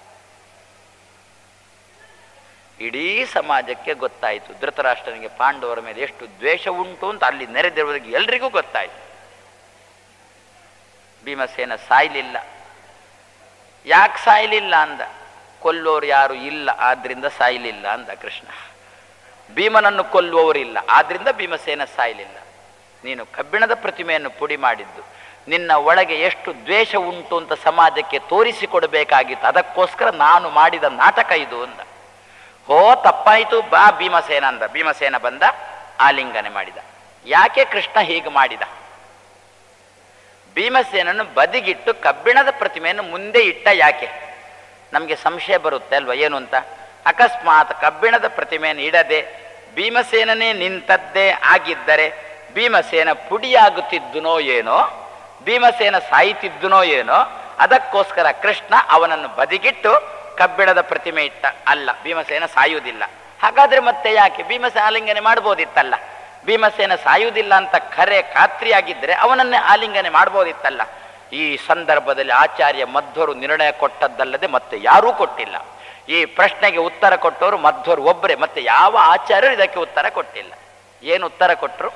ಇಡೀ ಸಮಾಜಕ್ಕೆ ಗೊತ್ತಾಯಿತು ಧೃತರಾಷ್ಟ್ರನಿಗೆ ಪಾಂಡವರ ಮೇಲೆ ಎಷ್ಟು ದ್ವೇಷ ಉಂಟು ಅಂತ ಅಲ್ಲಿ ನೆರೆದಿರುವುದಕ್ಕೆ ಎಲ್ರಿಗೂ ಗೊತ್ತಾಯಿತು ಭೀಮಸೇನ ಸಾಯ್ಲಿಲ್ಲ ಯಾಕೆ ಸಾಯ್ಲಿಲ್ಲ ಅಂದ ಕೊಲ್ಲೋರು ಯಾರು ಇಲ್ಲ ಆದ್ರಿಂದ ಸಾಯ್ಲಿಲ್ಲ ಅಂದ ಕೃಷ್ಣ ಭೀಮನನ್ನು ಕೊಲ್ಲುವವರಿಲ್ಲ ಆದ್ರಿಂದ ಭೀಮಸೇನ ಸಾಯ್ಲಿಲ್ಲ ನೀನು ಕಬ್ಬಿಣದ ಪ್ರತಿಮೆಯನ್ನು ಪುಡಿ ಮಾಡಿದ್ದು ನಿನ್ನ ಒಳಗೆ ಎಷ್ಟು ದ್ವೇಷ ಉಂಟು ಅಂತ ಸಮಾಜಕ್ಕೆ ತೋರಿಸಿಕೊಡಬೇಕಾಗಿತ್ತು ಅದಕ್ಕೋಸ್ಕರ ನಾನು ಮಾಡಿದ ನಾಟಕ ಇದು ಅಂದ ಹೋ ತಪ್ಪಾಯಿತು ಬಾ ಭೀಮಸೇನ ಅಂದ ಭೀಮಸೇನ ಬಂದ ಆಲಿಂಗನೆ ಮಾಡಿದ ಯಾಕೆ ಕೃಷ್ಣ ಹೀಗೆ ಮಾಡಿದ ಭೀಮಸೇನನ್ನು ಬದಿಗಿಟ್ಟು ಕಬ್ಬಿಣದ ಪ್ರತಿಮೆಯನ್ನು ಮುಂದೆ ಇಟ್ಟ ಯಾಕೆ ನಮಗೆ ಸಂಶಯ ಬರುತ್ತೆ ಅಲ್ವಾ ಏನು ಅಂತ ಅಕಸ್ಮಾತ್ ಕಬ್ಬಿಣದ ಪ್ರತಿಮೆಯನ್ನು ಇಡದೆ ಭೀಮಸೇನನೇ ನಿಂತದ್ದೇ ಆಗಿದ್ದರೆ ಭೀಮಸೇನ ಪುಡಿಯಾಗುತ್ತಿದ್ದನೋ ಏನೋ ಭೀಮಸೇನ ಸಾಯ್ತಿದ್ದನೋ ಏನೋ ಅದಕ್ಕೋಸ್ಕರ ಕೃಷ್ಣ ಅವನನ್ನು ಬದಿಗಿಟ್ಟು ಕಬ್ಬಿಣದ ಪ್ರತಿಮೆ ಇಟ್ಟ ಅಲ್ಲ ಭೀಮಸೇನ ಸಾಯುವುದಿಲ್ಲ ಹಾಗಾದ್ರೆ ಮತ್ತೆ ಯಾಕೆ ಭೀಮಸೇನ ಆಲಿಂಗನೆ ಮಾಡ್ಬೋದಿತ್ತಲ್ಲ ಭೀಮಸೇನ ಸಾಯುವುದಿಲ್ಲ ಅಂತ ಖರೆ ಖಾತ್ರಿಯಾಗಿದ್ದರೆ ಅವನನ್ನೇ ಆಲಿಂಗನೆ ಮಾಡ್ಬೋದಿತ್ತಲ್ಲ ಈ ಸಂದರ್ಭದಲ್ಲಿ ಆಚಾರ್ಯ ಮಧ್ವರು ನಿರ್ಣಯ ಕೊಟ್ಟದ್ದಲ್ಲದೆ ಮತ್ತೆ ಯಾರೂ ಕೊಟ್ಟಿಲ್ಲ ಈ ಪ್ರಶ್ನೆಗೆ ಉತ್ತರ ಕೊಟ್ಟವರು ಮಧ್ವರು ಒಬ್ಬರೇ ಮತ್ತೆ ಯಾವ ಆಚಾರ್ಯರು ಇದಕ್ಕೆ ಉತ್ತರ ಕೊಟ್ಟಿಲ್ಲ ಏನು ಉತ್ತರ ಕೊಟ್ಟರು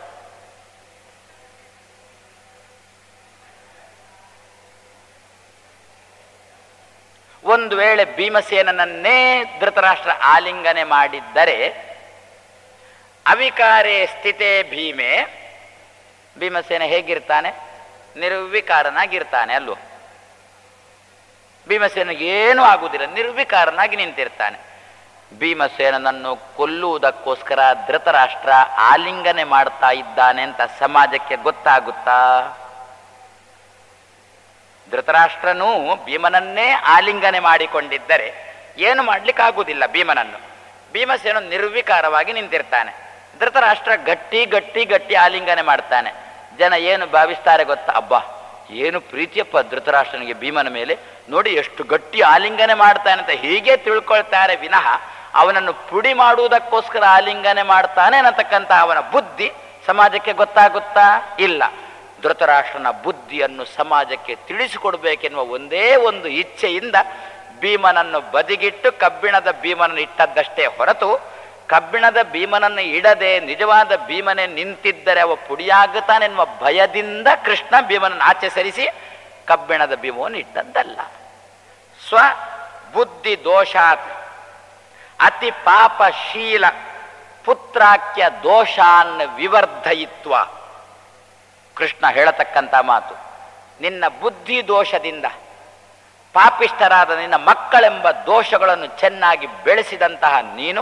ಒಂದು ವೇಳೆ ಭೀಮಸೇನನ್ನೇ ಧೃತರಾಷ್ಟ್ರ ಆಲಿಂಗನೆ ಮಾಡಿದ್ದರೆ ಅವಿಕಾರೇ ಸ್ಥಿತೇ ಭೀಮೆ ಭೀಮಸೇನ ಹೇಗಿರ್ತಾನೆ ನಿರ್ವಿಕಾರನಾಗಿರ್ತಾನೆ ಅಲ್ವೋ ಭೀಮಸೇನಿಗೆ ಏನೂ ಆಗುವುದಿಲ್ಲ ನಿರ್ವಿಕಾರನಾಗಿ ನಿಂತಿರ್ತಾನೆ ಭೀಮಸೇನನನ್ನು ಕೊಲ್ಲುವುದಕ್ಕೋಸ್ಕರ ಧೃತರಾಷ್ಟ್ರ ಆಲಿಂಗನೆ ಮಾಡ್ತಾ ಇದ್ದಾನೆ ಅಂತ ಸಮಾಜಕ್ಕೆ ಗೊತ್ತಾಗುತ್ತಾ ಧೃತರಾಷ್ಟ್ರನೂ ಭೀಮನನ್ನೇ ಆಲಿಂಗನೆ ಮಾಡಿಕೊಂಡಿದ್ದರೆ ಏನು ಮಾಡ್ಲಿಕ್ಕಾಗುವುದಿಲ್ಲ ಭೀಮನನ್ನು ಭೀಮಸೇನ ನಿರ್ವಿಕಾರವಾಗಿ ನಿಂತಿರ್ತಾನೆ ಧೃತರಾಷ್ಟ್ರ ಗಟ್ಟಿ ಗಟ್ಟಿ ಗಟ್ಟಿ ಆಲಿಂಗನೆ ಮಾಡ್ತಾನೆ ಜನ ಏನು ಭಾವಿಸ್ತಾರೆ ಗೊತ್ತಾ ಅಬ್ಬಾ ಏನು ಪ್ರೀತಿಯಪ್ಪ ಧೃತರಾಷ್ಟ್ರನಿಗೆ ಭೀಮನ ಮೇಲೆ ನೋಡಿ ಎಷ್ಟು ಗಟ್ಟಿ ಆಲಿಂಗನೆ ಮಾಡ್ತಾನೆ ಅಂತ ಹೀಗೆ ತಿಳ್ಕೊಳ್ತಾರೆ ವಿನಃ ಅವನನ್ನು ಪುಡಿ ಮಾಡುವುದಕ್ಕೋಸ್ಕರ ಆಲಿಂಗನೆ ಮಾಡ್ತಾನೆ ಅನ್ನತಕ್ಕಂಥ ಅವನ ಬುದ್ಧಿ ಸಮಾಜಕ್ಕೆ ಗೊತ್ತಾಗುತ್ತಾ ಇಲ್ಲ ಧೃತರಾಷ್ಟ್ರನ ಬುದ್ಧಿಯನ್ನು ಸಮಾಜಕ್ಕೆ ತಿಳಿಸಿಕೊಡ್ಬೇಕೆನ್ನುವ ಒಂದೇ ಒಂದು ಇಚ್ಛೆಯಿಂದ ಭೀಮನನ್ನು ಬದಿಗಿಟ್ಟು ಕಬ್ಬಿಣದ ಭೀಮನನ್ನು ಇಟ್ಟದ್ದಷ್ಟೇ ಹೊರತು ಕಬ್ಬಿಣದ ಭೀಮನನ್ನು ಇಡದೆ ನಿಜವಾದ ಭೀಮನೆ ನಿಂತಿದ್ದರೆ ಅವ ಪುಡಿಯಾಗುತ್ತಾನೆನ್ನುವ ಭಯದಿಂದ ಕೃಷ್ಣ ಭೀಮನನ್ನು ಆಚೆ ಸರಿಸಿ ಕಬ್ಬಿಣದ ಭೀಮವನ್ನು ಇಟ್ಟದ್ದಲ್ಲ ಸ್ವ ಬುದ್ಧಿ ದೋಷಾತ್ ಅತಿ ಪಾಪಶೀಲ ಪುತ್ರಾಕ್ಯ ದೋಷಾನ್ ವಿವರ್ಧಯಿತ್ವ ಕೃಷ್ಣ ಹೇಳತಕ್ಕಂಥ ಮಾತು ನಿನ್ನ ಬುದ್ಧಿ ದೋಷದಿಂದ ಪಾಪಿಷ್ಠರಾದ ನಿನ್ನ ಮಕ್ಕಳೆಂಬ ದೋಷಗಳನ್ನು ಚೆನ್ನಾಗಿ ಬೆಳೆಸಿದಂತಹ ನೀನು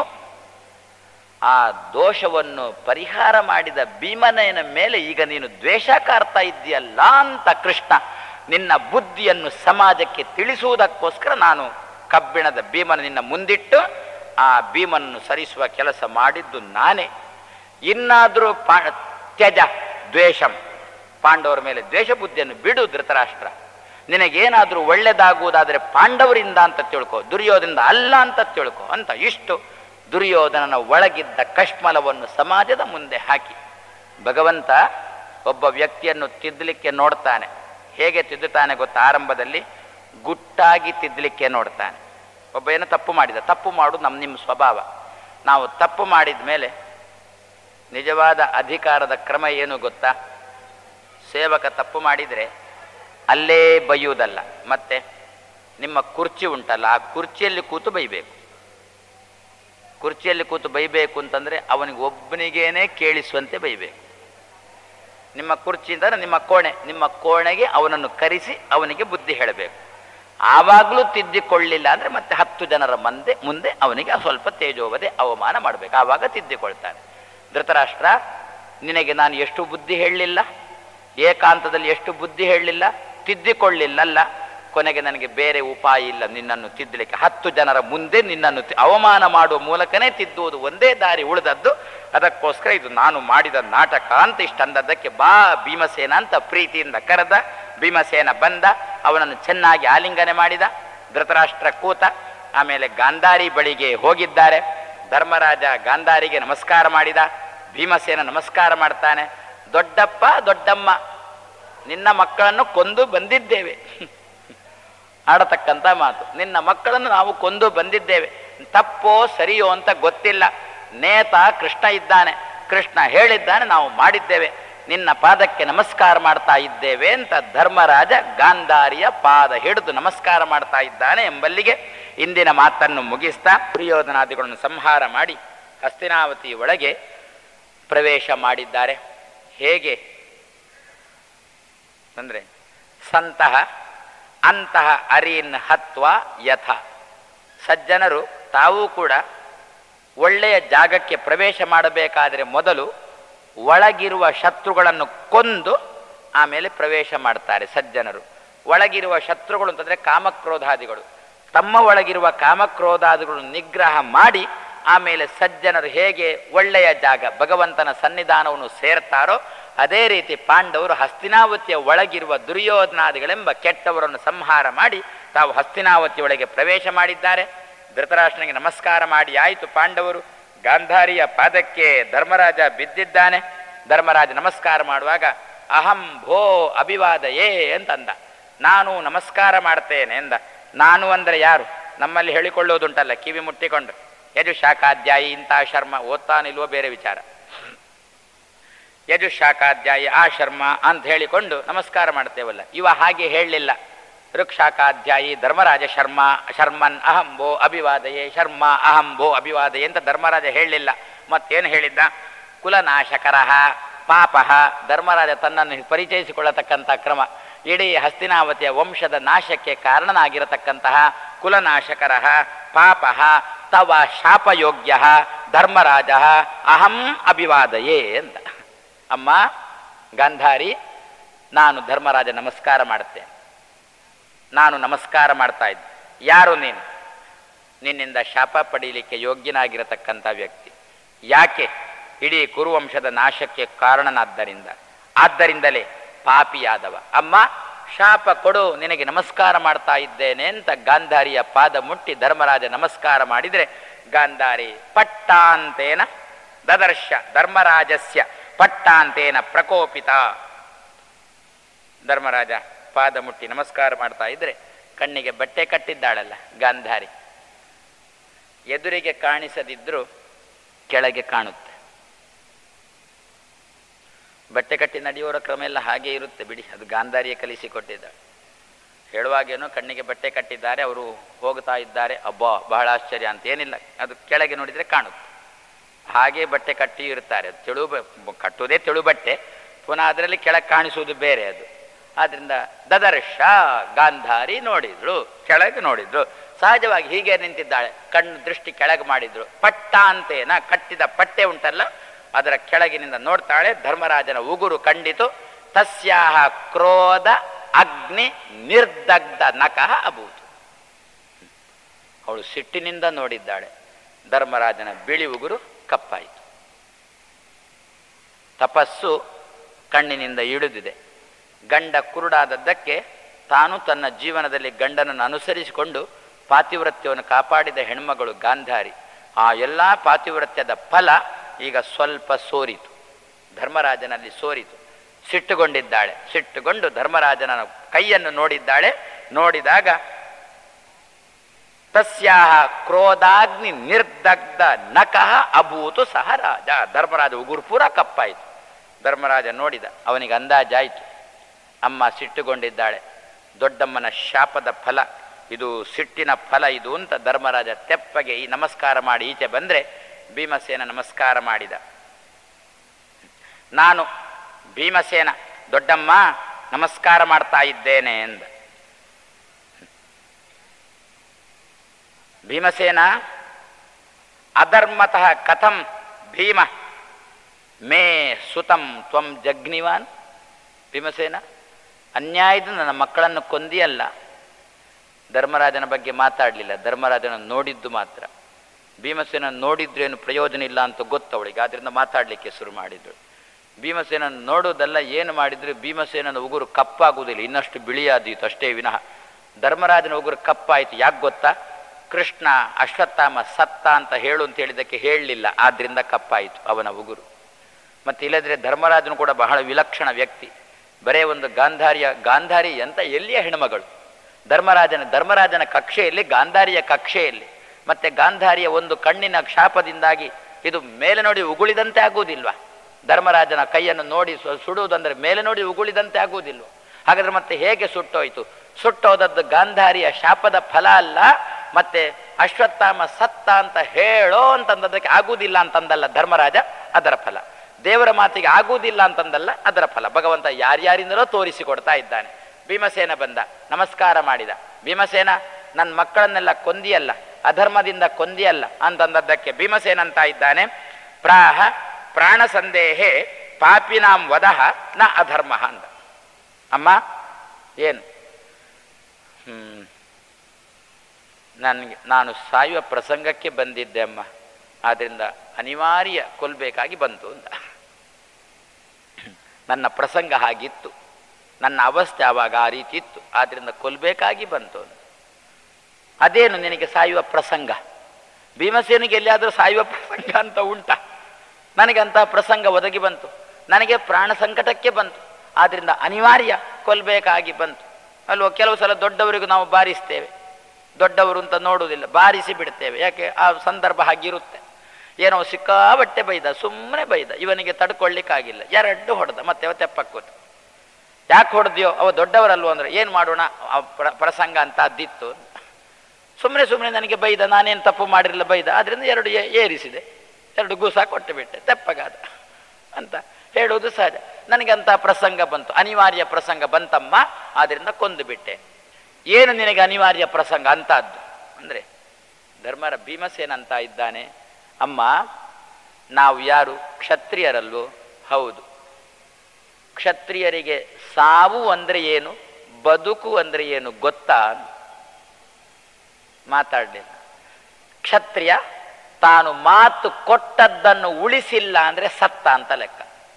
ಆ ದೋಷವನ್ನು ಪರಿಹಾರ ಮಾಡಿದ ಭೀಮನೆಯನ ಮೇಲೆ ಈಗ ನೀನು ದ್ವೇಷ ಕಾರ್ತಾ ಇದ್ದೀಯಲ್ಲ ಅಂತ ಕೃಷ್ಣ ನಿನ್ನ ಬುದ್ಧಿಯನ್ನು ಸಮಾಜಕ್ಕೆ ತಿಳಿಸುವುದಕ್ಕೋಸ್ಕರ ನಾನು ಕಬ್ಬಿಣದ ಭೀಮನ ನಿನ್ನ ಮುಂದಿಟ್ಟು ಆ ಭೀಮನನ್ನು ಸರಿಸುವ ಕೆಲಸ ಮಾಡಿದ್ದು ನಾನೇ ಇನ್ನಾದರೂ ಪಾ ತ್ಯಜ ದ್ವೇಷಂ ಪಾಂಡವರ ಮೇಲೆ ದ್ವೇಷ ಬುದ್ಧಿಯನ್ನು ಬಿಡು ಧೃತರಾಷ್ಟ್ರ ನಿನಗೇನಾದರೂ ಒಳ್ಳೆದಾಗುವುದಾದರೆ ಪಾಂಡವರಿಂದ ಅಂತ ತಿಳ್ಕೊ ದುರ್ಯೋಧನದಿಂದ ಅಲ್ಲ ಅಂತ ತಿಳ್ಕೊ ಅಂತ ಇಷ್ಟು ದುರ್ಯೋಧನನ ಒಳಗಿದ್ದ ಕಶ್ಮಲವನ್ನು ಸಮಾಜದ ಮುಂದೆ ಹಾಕಿ ಭಗವಂತ ಒಬ್ಬ ವ್ಯಕ್ತಿಯನ್ನು ತಿದ್ದಲಿಕ್ಕೆ ನೋಡ್ತಾನೆ ಹೇಗೆ ತಿದ್ದುತ್ತಾನೆ ಗೊತ್ತಾ ಆರಂಭದಲ್ಲಿ ಗುಟ್ಟಾಗಿ ತಿದ್ದಲಿಕ್ಕೆ ನೋಡ್ತಾನೆ ಒಬ್ಬ ಏನೋ ತಪ್ಪು ಮಾಡಿದ ತಪ್ಪು ಮಾಡೋದು ನಮ್ಮ ನಿಮ್ಮ ಸ್ವಭಾವ ನಾವು ತಪ್ಪು ಮಾಡಿದ ಮೇಲೆ ನಿಜವಾದ ಅಧಿಕಾರದ ಕ್ರಮ ಏನು ಗೊತ್ತಾ ಸೇವಕ ತಪ್ಪು ಮಾಡಿದರೆ ಅಲ್ಲೇ ಬೈಯುವುದಲ್ಲ ಮತ್ತೆ ನಿಮ್ಮ ಕುರ್ಚಿ ಉಂಟಲ್ಲ ಆ ಕುರ್ಚಿಯಲ್ಲಿ ಕೂತು ಬೈಬೇಕು ಕುರ್ಚಿಯಲ್ಲಿ ಕೂತು ಬೈಬೇಕು ಅಂತಂದರೆ ಅವನಿಗೆ ಒಬ್ಬನಿಗೇನೆ ಕೇಳಿಸುವಂತೆ ಬೈಬೇಕು ನಿಮ್ಮ ಕುರ್ಚಿ ಅಂದರೆ ನಿಮ್ಮ ಕೋಣೆ ನಿಮ್ಮ ಕೋಣೆಗೆ ಅವನನ್ನು ಕರೆಸಿ ಅವನಿಗೆ ಬುದ್ಧಿ ಹೇಳಬೇಕು ಆವಾಗಲೂ ತಿದ್ದಿಕೊಳ್ಳಿಲ್ಲ ಅಂದರೆ ಮತ್ತೆ ಹತ್ತು ಜನರ ಮುಂದೆ ಮುಂದೆ ಅವನಿಗೆ ಸ್ವಲ್ಪ ತೇಜೋವದೆ ಅವಮಾನ ಮಾಡಬೇಕು ಆವಾಗ ತಿದ್ದಿಕೊಳ್ತಾನೆ ಧೃತರಾಷ್ಟ್ರ ನಿನಗೆ ನಾನು ಎಷ್ಟು ಬುದ್ಧಿ ಹೇಳಲಿಲ್ಲ ಏಕಾಂತದಲ್ಲಿ ಎಷ್ಟು ಬುದ್ಧಿ ಹೇಳಲಿಲ್ಲ ತಿದ್ದಿಕೊಳ್ಳಿಲ್ಲಲ್ಲ ಕೊನೆಗೆ ನನಗೆ ಬೇರೆ ಉಪಾಯ ಇಲ್ಲ ನಿನ್ನನ್ನು ತಿದ್ದಲಿಕ್ಕೆ ಹತ್ತು ಜನರ ಮುಂದೆ ನಿನ್ನನ್ನು ತಿ- ಅವಮಾನ ಮಾಡುವ ಮೂಲಕನೇ ತಿದ್ದುವುದು ಒಂದೇ ದಾರಿ ಉಳಿದದ್ದು ಅದಕ್ಕೋಸ್ಕರ ಇದು ನಾನು ಮಾಡಿದ ನಾಟಕ ಅಂತ ಇಷ್ಟಂದದ್ದಕ್ಕೆ ಬಾ ಭೀಮಸೇನ ಅಂತ ಪ್ರೀತಿಯಿಂದ ಕರೆದ ಭೀಮಸೇನ ಬಂದ ಅವನನ್ನು ಚೆನ್ನಾಗಿ ಆಲಿಂಗನೆ ಮಾಡಿದ ಧೃತರಾಷ್ಟ್ರ ಕೂತ ಆಮೇಲೆ ಗಾಂಧಾರಿ ಬಳಿಗೆ ಹೋಗಿದ್ದಾರೆ ಧರ್ಮರಾಜ ಗಾಂಧಾರಿಗೆ ನಮಸ್ಕಾರ ಮಾಡಿದ ಭೀಮಸೇನ ನಮಸ್ಕಾರ ಮಾಡ್ತಾನೆ ದೊಡ್ಡಪ್ಪ ದೊಡ್ಡಮ್ಮ ನಿನ್ನ ಮಕ್ಕಳನ್ನು ಕೊಂದು ಬಂದಿದ್ದೇವೆ ಆಡತಕ್ಕಂಥ ಮಾತು ನಿನ್ನ ಮಕ್ಕಳನ್ನು ನಾವು ಕೊಂದು ಬಂದಿದ್ದೇವೆ ತಪ್ಪೋ ಸರಿಯೋ ಅಂತ ಗೊತ್ತಿಲ್ಲ ನೇತ ಕೃಷ್ಣ ಇದ್ದಾನೆ ಕೃಷ್ಣ ಹೇಳಿದ್ದಾನೆ ನಾವು ಮಾಡಿದ್ದೇವೆ ನಿನ್ನ ಪಾದಕ್ಕೆ ನಮಸ್ಕಾರ ಮಾಡ್ತಾ ಇದ್ದೇವೆ ಅಂತ ಧರ್ಮರಾಜ ಗಾಂಧಾರಿಯ ಪಾದ ಹಿಡಿದು ನಮಸ್ಕಾರ ಮಾಡ್ತಾ ಇದ್ದಾನೆ ಎಂಬಲ್ಲಿಗೆ ಇಂದಿನ ಮಾತನ್ನು ಮುಗಿಸ್ತಾ ದುರ್ಯೋಧನಾದಿಗಳನ್ನು ಸಂಹಾರ ಮಾಡಿ ಹಸ್ತಿನಾವತಿ ಒಳಗೆ ಪ್ರವೇಶ ಮಾಡಿದ್ದಾರೆ ಹೇಗೆ ಅಂದರೆ ಸಂತಹ ಅಂತಹ ಅರೀನ್ ಹತ್ವ ಯಥ ಸಜ್ಜನರು ತಾವೂ ಕೂಡ ಒಳ್ಳೆಯ ಜಾಗಕ್ಕೆ ಪ್ರವೇಶ ಮಾಡಬೇಕಾದರೆ ಮೊದಲು ಒಳಗಿರುವ ಶತ್ರುಗಳನ್ನು ಕೊಂದು ಆಮೇಲೆ ಪ್ರವೇಶ ಮಾಡ್ತಾರೆ ಸಜ್ಜನರು ಒಳಗಿರುವ ಶತ್ರುಗಳು ಅಂತಂದರೆ ಕಾಮಕ್ರೋಧಾದಿಗಳು ತಮ್ಮ ಒಳಗಿರುವ ಕಾಮಕ್ರೋಧಾದಿಗಳನ್ನು ನಿಗ್ರಹ ಮಾಡಿ ಆಮೇಲೆ ಸಜ್ಜನರು ಹೇಗೆ ಒಳ್ಳೆಯ ಜಾಗ ಭಗವಂತನ ಸನ್ನಿಧಾನವನ್ನು ಸೇರ್ತಾರೋ ಅದೇ ರೀತಿ ಪಾಂಡವರು ಹಸ್ತಿನಾವತಿಯ ಒಳಗಿರುವ ದುರ್ಯೋಧನಾದಿಗಳೆಂಬ ಕೆಟ್ಟವರನ್ನು ಸಂಹಾರ ಮಾಡಿ ತಾವು ಹಸ್ತಿನಾವತಿ ಒಳಗೆ ಪ್ರವೇಶ ಮಾಡಿದ್ದಾರೆ ಧೃತರಾಷ್ಟ್ರನಿಗೆ ನಮಸ್ಕಾರ ಮಾಡಿ ಆಯಿತು ಪಾಂಡವರು ಗಾಂಧಾರಿಯ ಪಾದಕ್ಕೆ ಧರ್ಮರಾಜ ಬಿದ್ದಿದ್ದಾನೆ ಧರ್ಮರಾಜ ನಮಸ್ಕಾರ ಮಾಡುವಾಗ ಅಹಂ ಭೋ ಅಭಿವಾದಯೇ ಅಂತಂದ ನಾನು ನಮಸ್ಕಾರ ಮಾಡ್ತೇನೆ ಎಂದ ನಾನು ಅಂದರೆ ಯಾರು ನಮ್ಮಲ್ಲಿ ಹೇಳಿಕೊಳ್ಳೋದುಂಟಲ್ಲ ಕಿವಿ ಮುಟ್ಟಿಕೊಂಡು ಯಜು ಶಾಖಾಧ್ಯಾಯಿ ಇಂಥ ಶರ್ಮ ಓದ್ತಾನಿಲ್ವೋ ಬೇರೆ ವಿಚಾರ ಯಜು ಶಾಖಾಧ್ಯಾಯಿ ಆ ಶರ್ಮ ಅಂತ ಹೇಳಿಕೊಂಡು ನಮಸ್ಕಾರ ಮಾಡ್ತೇವಲ್ಲ ಇವ ಹಾಗೆ ಹೇಳಲಿಲ್ಲ ಋಕ್ಷಾಖಾಧ್ಯಾಯಿ ಧರ್ಮರಾಜ ಶರ್ಮ ಶರ್ಮನ್ ಅಹಂಬೋ ಅಭಿವಾದಯೇ ಶರ್ಮ ಅಹಂಬೋ ಅಭಿವಾದಯೇ ಅಂತ ಧರ್ಮರಾಜ ಹೇಳಲಿಲ್ಲ ಮತ್ತೇನು ಹೇಳಿದ್ದ ಕುಲನಾಶಕರ ಪಾಪ ಧರ್ಮರಾಜ ತನ್ನನ್ನು ಪರಿಚಯಿಸಿಕೊಳ್ಳತಕ್ಕಂಥ ಕ್ರಮ ಇಡೀ ಹಸ್ತಿನಾವತಿಯ ವಂಶದ ನಾಶಕ್ಕೆ ಕಾರಣನಾಗಿರತಕ್ಕಂತಹ ಕುಲನಾಶಕರ ಪಾಪ ತವ ಶಾಪಯೋಗ್ಯ ಧರ್ಮರಾಜ ಅಹಂ ಅಭಿವಾದಯೇ ಅಂತ ಅಮ್ಮ ಗಾಂಧಾರಿ ನಾನು ಧರ್ಮರಾಜ ನಮಸ್ಕಾರ ಮಾಡುತ್ತೇನೆ ನಾನು ನಮಸ್ಕಾರ ಮಾಡ್ತಾ ಇದ್ದೆ ಯಾರು ನೀನು ನಿನ್ನಿಂದ ಶಾಪ ಪಡೀಲಿಕ್ಕೆ ಯೋಗ್ಯನಾಗಿರತಕ್ಕಂಥ ವ್ಯಕ್ತಿ ಯಾಕೆ ಇಡೀ ಕುರುವಂಶದ ನಾಶಕ್ಕೆ ಕಾರಣನಾದ್ದರಿಂದ ಆದ್ದರಿಂದಲೇ ಪಾಪಿಯಾದವ ಅಮ್ಮ ಶಾಪ ಕೊಡು ನಿನಗೆ ನಮಸ್ಕಾರ ಮಾಡ್ತಾ ಇದ್ದೇನೆ ಅಂತ ಗಾಂಧಾರಿಯ ಪಾದ ಮುಟ್ಟಿ ಧರ್ಮರಾಜ ನಮಸ್ಕಾರ ಮಾಡಿದರೆ ಗಾಂಧಾರಿ ಪಟ್ಟಾಂತೇನ ದದರ್ಶ ಧರ್ಮರಾಜಸ್ಯ ಪಟ್ಟಾಂತೇನ ಪ್ರಕೋಪಿತ ಧರ್ಮರಾಜ ಪಾದ ಮುಟ್ಟಿ ನಮಸ್ಕಾರ ಮಾಡ್ತಾ ಇದ್ರೆ ಕಣ್ಣಿಗೆ ಬಟ್ಟೆ ಕಟ್ಟಿದ್ದಾಳಲ್ಲ ಗಾಂಧಾರಿ ಎದುರಿಗೆ ಕಾಣಿಸದಿದ್ರೂ ಕೆಳಗೆ ಕಾಣುತ್ತೆ ಬಟ್ಟೆ ಕಟ್ಟಿ ನಡೆಯುವವರ ಕ್ರಮ ಎಲ್ಲ ಹಾಗೆ ಇರುತ್ತೆ ಬಿಡಿ ಅದು ಗಾಂಧಾರಿಯೇ ಕಲಿಸಿಕೊಟ್ಟಿದ್ದಾಳೆ ಹೇಳುವಾಗೇನೋ ಕಣ್ಣಿಗೆ ಬಟ್ಟೆ ಕಟ್ಟಿದ್ದಾರೆ ಅವರು ಹೋಗ್ತಾ ಇದ್ದಾರೆ ಅಬ್ಬಾ ಬಹಳ ಆಶ್ಚರ್ಯ ಅಂತ ಏನಿಲ್ಲ ಅದು ಕೆಳಗೆ ನೋಡಿದರೆ ಕಾಣುತ್ತೆ ಹಾಗೆ ಬಟ್ಟೆ ಕಟ್ಟಿ ಇರ್ತಾರೆ ಅದು ತೆಳು ಬ- ಕಟ್ಟುವುದೇ ತೆಳು ಬಟ್ಟೆ ಪುನಃ ಅದರಲ್ಲಿ ಕೆಳಗೆ ಕಾಣಿಸುವುದು ಬೇರೆ ಅದು ಆದ್ರಿಂದ ದದರ್ಶ ಗಾಂಧಾರಿ ನೋಡಿದ್ರು ಕೆಳಗೆ ನೋಡಿದ್ರು ಸಹಜವಾಗಿ ಹೀಗೆ ನಿಂತಿದ್ದಾಳೆ ಕಣ್ಣು ದೃಷ್ಟಿ ಕೆಳಗೆ ಮಾಡಿದ್ರು ಪಟ್ಟ ಅಂತೇನ ಕಟ್ಟಿದ ಪಟ್ಟೆ ಉಂಟಲ್ಲ ಅದರ ಕೆಳಗಿನಿಂದ ನೋಡ್ತಾಳೆ ಧರ್ಮರಾಜನ ಉಗುರು ಕಂಡಿತು ತಸ್ಯಾಹ ಕ್ರೋಧ ಅಗ್ನಿ ನಿರ್ದಗ್ಧ ನಕಃ ಅಭೂತು ಅವಳು ಸಿಟ್ಟಿನಿಂದ ನೋಡಿದ್ದಾಳೆ ಧರ್ಮರಾಜನ ಬಿಳಿ ಉಗುರು ಕಪ್ಪಾಯಿತು ತಪಸ್ಸು ಕಣ್ಣಿನಿಂದ ಇಳಿದಿದೆ ಗಂಡ ಕುರುಡಾದದ್ದಕ್ಕೆ ತಾನು ತನ್ನ ಜೀವನದಲ್ಲಿ ಗಂಡನನ್ನು ಅನುಸರಿಸಿಕೊಂಡು ಪಾತಿವ್ರತ್ಯವನ್ನು ಕಾಪಾಡಿದ ಹೆಣ್ಮಗಳು ಗಾಂಧಾರಿ ಆ ಎಲ್ಲ ಪಾತಿವ್ರತ್ಯದ ಫಲ ಈಗ ಸ್ವಲ್ಪ ಸೋರಿತು ಧರ್ಮರಾಜನಲ್ಲಿ ಸೋರಿತು ಸಿಟ್ಟುಗೊಂಡಿದ್ದಾಳೆ ಸಿಟ್ಟುಗೊಂಡು ಧರ್ಮರಾಜನ ಕೈಯನ್ನು ನೋಡಿದ್ದಾಳೆ ನೋಡಿದಾಗ ತಸ್ಯಾಹ ಕ್ರೋಧಾಗ್ನಿ ನಿರ್ದಗ್ಧ ನಕಃ ಅಭೂತು ಸಹ ರಾಜ ಧರ್ಮರಾಜ ಉಗುರು ಪೂರ ಕಪ್ಪಾಯಿತು ಧರ್ಮರಾಜ ನೋಡಿದ ಅವನಿಗೆ ಅಂದಾಜಾಯಿತು ಅಮ್ಮ ಸಿಟ್ಟುಗೊಂಡಿದ್ದಾಳೆ ದೊಡ್ಡಮ್ಮನ ಶಾಪದ ಫಲ ಇದು ಸಿಟ್ಟಿನ ಫಲ ಇದು ಅಂತ ಧರ್ಮರಾಜ ತೆಪ್ಪಗೆ ಈ ನಮಸ್ಕಾರ ಮಾಡಿ ಈಚೆ ಬಂದರೆ ಭೀಮಸೇನ ನಮಸ್ಕಾರ ಮಾಡಿದ ನಾನು ಭೀಮಸೇನ ದೊಡ್ಡಮ್ಮ ನಮಸ್ಕಾರ ಮಾಡ್ತಾ ಇದ್ದೇನೆ ಎಂದ ಭೀಮಸೇನ ಅಧರ್ಮತಃ ಕಥಂ ಭೀಮ ಮೇ ಸುತಂ ತ್ವಂ ಜಗ್ನಿವಾನ್ ಭೀಮಸೇನ ಅನ್ಯಾಯದ ನನ್ನ ಮಕ್ಕಳನ್ನು ಕೊಂದಿಯಲ್ಲ ಧರ್ಮರಾಜನ ಬಗ್ಗೆ ಮಾತಾಡಲಿಲ್ಲ ಧರ್ಮರಾಜನ ನೋಡಿದ್ದು ಮಾತ್ರ ಭೀಮಸೇನ ನೋಡಿದ್ರೇನು ಪ್ರಯೋಜನ ಇಲ್ಲ ಅಂತ ಗೊತ್ತು ಅವಳಿಗೆ ಆದ್ರಿಂದ ಮಾತಾಡಲಿಕ್ಕೆ ಶುರು ಮಾಡಿದ್ರು ಭೀಮಸೇನ ನೋಡೋದಲ್ಲ ಏನು ಮಾಡಿದ್ರು ಭೀಮಸೇನನ ಉಗುರು ಕಪ್ಪಾಗುವುದಿಲ್ಲ ಇನ್ನಷ್ಟು ಬಿಳಿಯಾದೀತು ಅಷ್ಟೇ ವಿನಃ ಧರ್ಮರಾಜನ ಉಗುರು ಕಪ್ಪಾಯಿತು ಯಾಕೆ ಗೊತ್ತಾ ಕೃಷ್ಣ ಅಶ್ವತ್ಥಾಮ ಸತ್ತ ಅಂತ ಹೇಳು ಅಂತ ಹೇಳಿದ್ದಕ್ಕೆ ಹೇಳಲಿಲ್ಲ ಆದ್ರಿಂದ ಕಪ್ಪಾಯಿತು ಅವನ ಉಗುರು ಮತ್ತೆ ಇಲ್ಲದ್ರೆ ಧರ್ಮರಾಜನು ಕೂಡ ಬಹಳ ವಿಲಕ್ಷಣ ವ್ಯಕ್ತಿ ಬರೇ ಒಂದು ಗಾಂಧಾರಿಯ ಗಾಂಧಾರಿ ಅಂತ ಎಲ್ಲಿಯ ಹೆಣ್ಮಗಳು ಧರ್ಮರಾಜನ ಧರ್ಮರಾಜನ ಕಕ್ಷೆಯಲ್ಲಿ ಗಾಂಧಾರಿಯ ಕಕ್ಷೆಯಲ್ಲಿ ಮತ್ತೆ ಗಾಂಧಾರಿಯ ಒಂದು ಕಣ್ಣಿನ ಶಾಪದಿಂದಾಗಿ ಇದು ಮೇಲೆ ನೋಡಿ ಉಗುಳಿದಂತೆ ಆಗುವುದಿಲ್ವಾ ಧರ್ಮರಾಜನ ಕೈಯನ್ನು ನೋಡಿ ಸು- ಸುಡುವುದಂದ್ರೆ ಮೇಲೆ ನೋಡಿ ಉಗುಳಿದಂತೆ ಆಗುವುದಿಲ್ವ ಹಾಗಾದ್ರೆ ಮತ್ತೆ ಹೇಗೆ ಸುಟ್ಟೋಯ್ತು ಸುಟ್ಟೋದದ್ದು ಗಾಂಧಾರಿಯ ಶಾಪದ ಫಲ ಅಲ್ಲ ಮತ್ತೆ ಅಶ್ವತ್ಥಾಮ ಸತ್ತ ಅಂತ ಹೇಳೋ ಅಂತಂದದಕ್ಕೆ ಆಗುವುದಿಲ್ಲ ಅಂತಂದಲ್ಲ ಧರ್ಮರಾಜ ಅದರ ಫಲ ದೇವರ ಮಾತಿಗೆ ಆಗುವುದಿಲ್ಲ ಅಂತಂದಲ್ಲ ಅದರ ಫಲ ಭಗವಂತ ಯಾರ್ಯಾರಿಂದಲೋ ತೋರಿಸಿಕೊಡ್ತಾ ಇದ್ದಾನೆ ಭೀಮಸೇನ ಬಂದ ನಮಸ್ಕಾರ ಮಾಡಿದ ಭೀಮಸೇನ ನನ್ನ ಮಕ್ಕಳನ್ನೆಲ್ಲ ಕೊಂದಿಯಲ್ಲ ಅಧರ್ಮದಿಂದ ಕೊಂದಿಯಲ್ಲ ಅಂತಂದದ್ದಕ್ಕೆ ಭೀಮಸೇನ ಅಂತ ಇದ್ದಾನೆ ಪ್ರಾಹ ಪ್ರಾಣ ಸಂದೇಹೆ ಪಾಪಿನಾಂ ವದಹ ನ ಅಧರ್ಮ ಅಂದ ಅಮ್ಮ ಏನು ಹ್ಮ್ ನನಗೆ ನಾನು ಸಾಯುವ ಪ್ರಸಂಗಕ್ಕೆ ಬಂದಿದ್ದೆ ಅಮ್ಮ ಆದ್ರಿಂದ ಅನಿವಾರ್ಯ ಕೊಲ್ಬೇಕಾಗಿ ಬಂತು ಅಂತ ನನ್ನ ಪ್ರಸಂಗ ಹಾಗಿತ್ತು ನನ್ನ ಅವಸ್ಥೆ ಆವಾಗ ಆ ರೀತಿ ಇತ್ತು ಆದ್ರಿಂದ ಕೊಲ್ಬೇಕಾಗಿ ಬಂತು ಅಂತ ಅದೇನು ನಿನಗೆ ಸಾಯುವ ಪ್ರಸಂಗ ಭೀಮಸೇನಿಗೆ ಎಲ್ಲಿಯಾದರೂ ಸಾಯುವ ಪ್ರಸಂಗ ಅಂತ ಉಂಟಾ ನನಗೆ ಅಂತಹ ಪ್ರಸಂಗ ಒದಗಿ ಬಂತು ನನಗೆ ಪ್ರಾಣ ಸಂಕಟಕ್ಕೆ ಬಂತು ಆದ್ರಿಂದ ಅನಿವಾರ್ಯ ಕೊಲ್ಬೇಕಾಗಿ ಬಂತು ಅಲ್ವೋ ಕೆಲವು ಸಲ ದೊಡ್ಡವರಿಗೂ ನಾವು ಬಾರಿಸ್ತೇವೆ ದೊಡ್ಡವರು ಅಂತ ನೋಡುವುದಿಲ್ಲ ಬಾರಿಸಿ ಬಿಡ್ತೇವೆ ಯಾಕೆ ಆ ಸಂದರ್ಭ ಹಾಗಿರುತ್ತೆ ಏನೋ ಸಿಕ್ಕಾಬಟ್ಟೆ ಬೈದ ಸುಮ್ಮನೆ ಬೈದ ಇವನಿಗೆ ತಡ್ಕೊಳ್ಳಿಕ್ಕಾಗಿಲ್ಲ ಎರಡು ಹೊಡೆದ ಮತ್ತೆ ಅವ ತೆಪ್ಪಕ್ಕೂತ ಯಾಕೆ ಹೊಡೆದ್ಯೋ ಅವ ದೊಡ್ಡವರಲ್ವ ಅಂದ್ರೆ ಏನು ಮಾಡೋಣ ಆ ಪ್ರ- ಪ್ರಸಂಗ ಅಂತ ಅದ್ದಿತ್ತು ಸುಮ್ಮನೆ ಸುಮ್ಮನೆ ನನಗೆ ಬೈದ ನಾನೇನು ತಪ್ಪು ಮಾಡಿರಲಿಲ್ಲ ಬೈದ ಆದ್ರಿಂದ ಎರಡು ಏ- ಏರಿಸಿದೆ ಎರಡು ಗೂಸ ಕೊಟ್ಟು ಬಿಟ್ಟೆ ತೆಪ್ಪಗಾದ ಹೇಳುವುದು ಸಹಜ ನನಗಂತ ಪ್ರಸಂಗ ಬಂತು ಅನಿವಾರ್ಯ ಪ್ರಸಂಗ ಬಂತಮ್ಮ ಆದ್ರಿಂದ ಕೊಂದು ಬಿಟ್ಟೆ ಏನು ನಿನಗೆ ಅನಿವಾರ್ಯ ಪ್ರಸಂಗ ಅಂತದ್ದು ಅಂದ್ರೆ ಧರ್ಮರ ಭೀಮಸೇನ ಅಂತ ಇದ್ದಾನೆ ಅಮ್ಮ ನಾವು ಯಾರು ಕ್ಷತ್ರಿಯರಲ್ವೋ ಹೌದು ಕ್ಷತ್ರಿಯರಿಗೆ ಸಾವು ಅಂದ್ರೆ ಏನು ಬದುಕು ಅಂದ್ರೆ ಏನು ಗೊತ್ತಾ ಮಾತಾಡಲಿಲ್ಲ ಕ್ಷತ್ರಿಯ ತಾನು ಮಾತು ಕೊಟ್ಟದ್ದನ್ನು ಉಳಿಸಿಲ್ಲ ಅಂದ್ರೆ ಸತ್ತ ಅಂತ ಲೆಕ್ಕ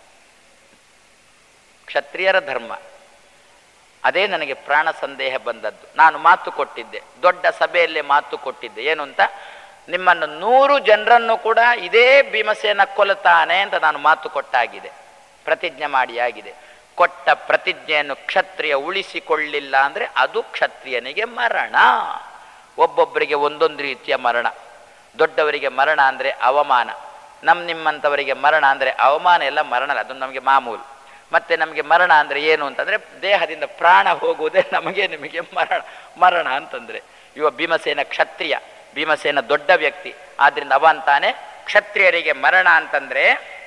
ಕ್ಷತ್ರಿಯರ ಧರ್ಮ ಅದೇ ನನಗೆ ಪ್ರಾಣ ಸಂದೇಹ ಬಂದದ್ದು ನಾನು ಮಾತು ಕೊಟ್ಟಿದ್ದೆ ದೊಡ್ಡ ಸಭೆಯಲ್ಲೇ ಮಾತು ಕೊಟ್ಟಿದ್ದೆ ಏನು ಅಂತ ನಿಮ್ಮನ್ನು ನೂರು ಜನರನ್ನು ಕೂಡ ಇದೇ ಭೀಮಸೇನ ಕೊಲ್ಲುತ್ತಾನೆ ಅಂತ ನಾನು ಮಾತು ಕೊಟ್ಟಾಗಿದೆ ಪ್ರತಿಜ್ಞೆ ಮಾಡಿ ಆಗಿದೆ ಕೊಟ್ಟ ಪ್ರತಿಜ್ಞೆಯನ್ನು ಕ್ಷತ್ರಿಯ ಉಳಿಸಿಕೊಳ್ಳಿಲ್ಲ ಅಂದ್ರೆ ಅದು ಕ್ಷತ್ರಿಯನಿಗೆ ಮರಣ ಒಬ್ಬೊಬ್ಬರಿಗೆ ಒಂದೊಂದು ರೀತಿಯ ಮರಣ ದೊಡ್ಡವರಿಗೆ ಮರಣ ಅಂದ್ರೆ ಅವಮಾನ ನಮ್ಮ ನಿಮ್ಮಂಥವರಿಗೆ ಮರಣ ಅಂದ್ರೆ ಅವಮಾನ ಎಲ್ಲ ಮರಣ ಅಲ್ಲ ಅದು ನಮಗೆ ಮಾಮೂಲು ಮತ್ತೆ ನಮಗೆ ಮರಣ ಅಂದ್ರೆ ಏನು ಅಂತಂದ್ರೆ ದೇಹದಿಂದ ಪ್ರಾಣ ಹೋಗುವುದೇ ನಮಗೆ ನಿಮಗೆ ಮರಣ ಮರಣ ಅಂತಂದ್ರೆ ಇವ ಭೀಮಸೇನ ಕ್ಷತ್ರಿಯ ಭೀಮಸೇನ ದೊಡ್ಡ ವ್ಯಕ್ತಿ ಆದ್ರಿಂದ ಅವ ಅಂತಾನೆ ಕ್ಷತ್ರಿಯರಿಗೆ ಮರಣ ಅಂತಂದ್ರೆ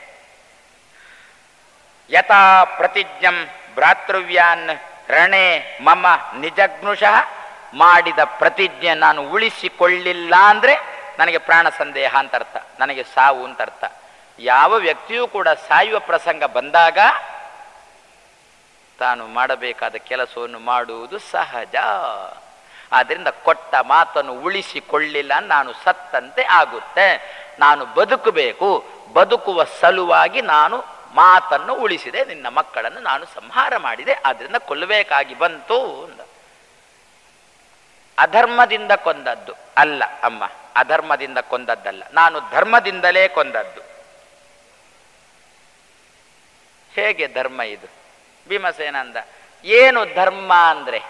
ಯಥಾ ಪ್ರತಿಜ್ಞಂ ಭ್ರಾತೃವ್ಯಾನ್ ರಣೆ ಮಮ ನಿಜಗ್ನುಷಃ ಮಾಡಿದ ಪ್ರತಿಜ್ಞೆ ನಾನು ಉಳಿಸಿಕೊಳ್ಳಿಲ್ಲ ಅಂದ್ರೆ ನನಗೆ ಪ್ರಾಣ ಸಂದೇಹ ಅಂತ ಅರ್ಥ ನನಗೆ ಸಾವು ಅಂತ ಅರ್ಥ ಯಾವ ವ್ಯಕ್ತಿಯೂ ಕೂಡ ಸಾಯುವ ಪ್ರಸಂಗ ಬಂದಾಗ ತಾನು ಮಾಡಬೇಕಾದ ಕೆಲಸವನ್ನು ಮಾಡುವುದು ಸಹಜ ಆದ್ರಿಂದ ಕೊಟ್ಟ ಮಾತನ್ನು ಉಳಿಸಿಕೊಳ್ಳಿಲ್ಲ ನಾನು ಸತ್ತಂತೆ ಆಗುತ್ತೆ ನಾನು ಬದುಕಬೇಕು ಬದುಕುವ ಸಲುವಾಗಿ ನಾನು ಮಾತನ್ನು ಉಳಿಸಿದೆ ನಿನ್ನ ಮಕ್ಕಳನ್ನು ನಾನು ಸಂಹಾರ ಮಾಡಿದೆ ಆದ್ರಿಂದ ಕೊಲ್ಲಬೇಕಾಗಿ ಬಂತು ಅಂದ ಅಧರ್ಮದಿಂದ ಕೊಂದದ್ದು ಅಲ್ಲ ಅಮ್ಮ ಅಧರ್ಮದಿಂದ ಕೊಂದದ್ದಲ್ಲ ನಾನು ಧರ್ಮದಿಂದಲೇ ಕೊಂದದ್ದು ಹೇಗೆ ಧರ್ಮ ಇದು ಭೀಮಸೇನ ಅಂದ ಏನು ಧರ್ಮ ಅಂದ್ರೆ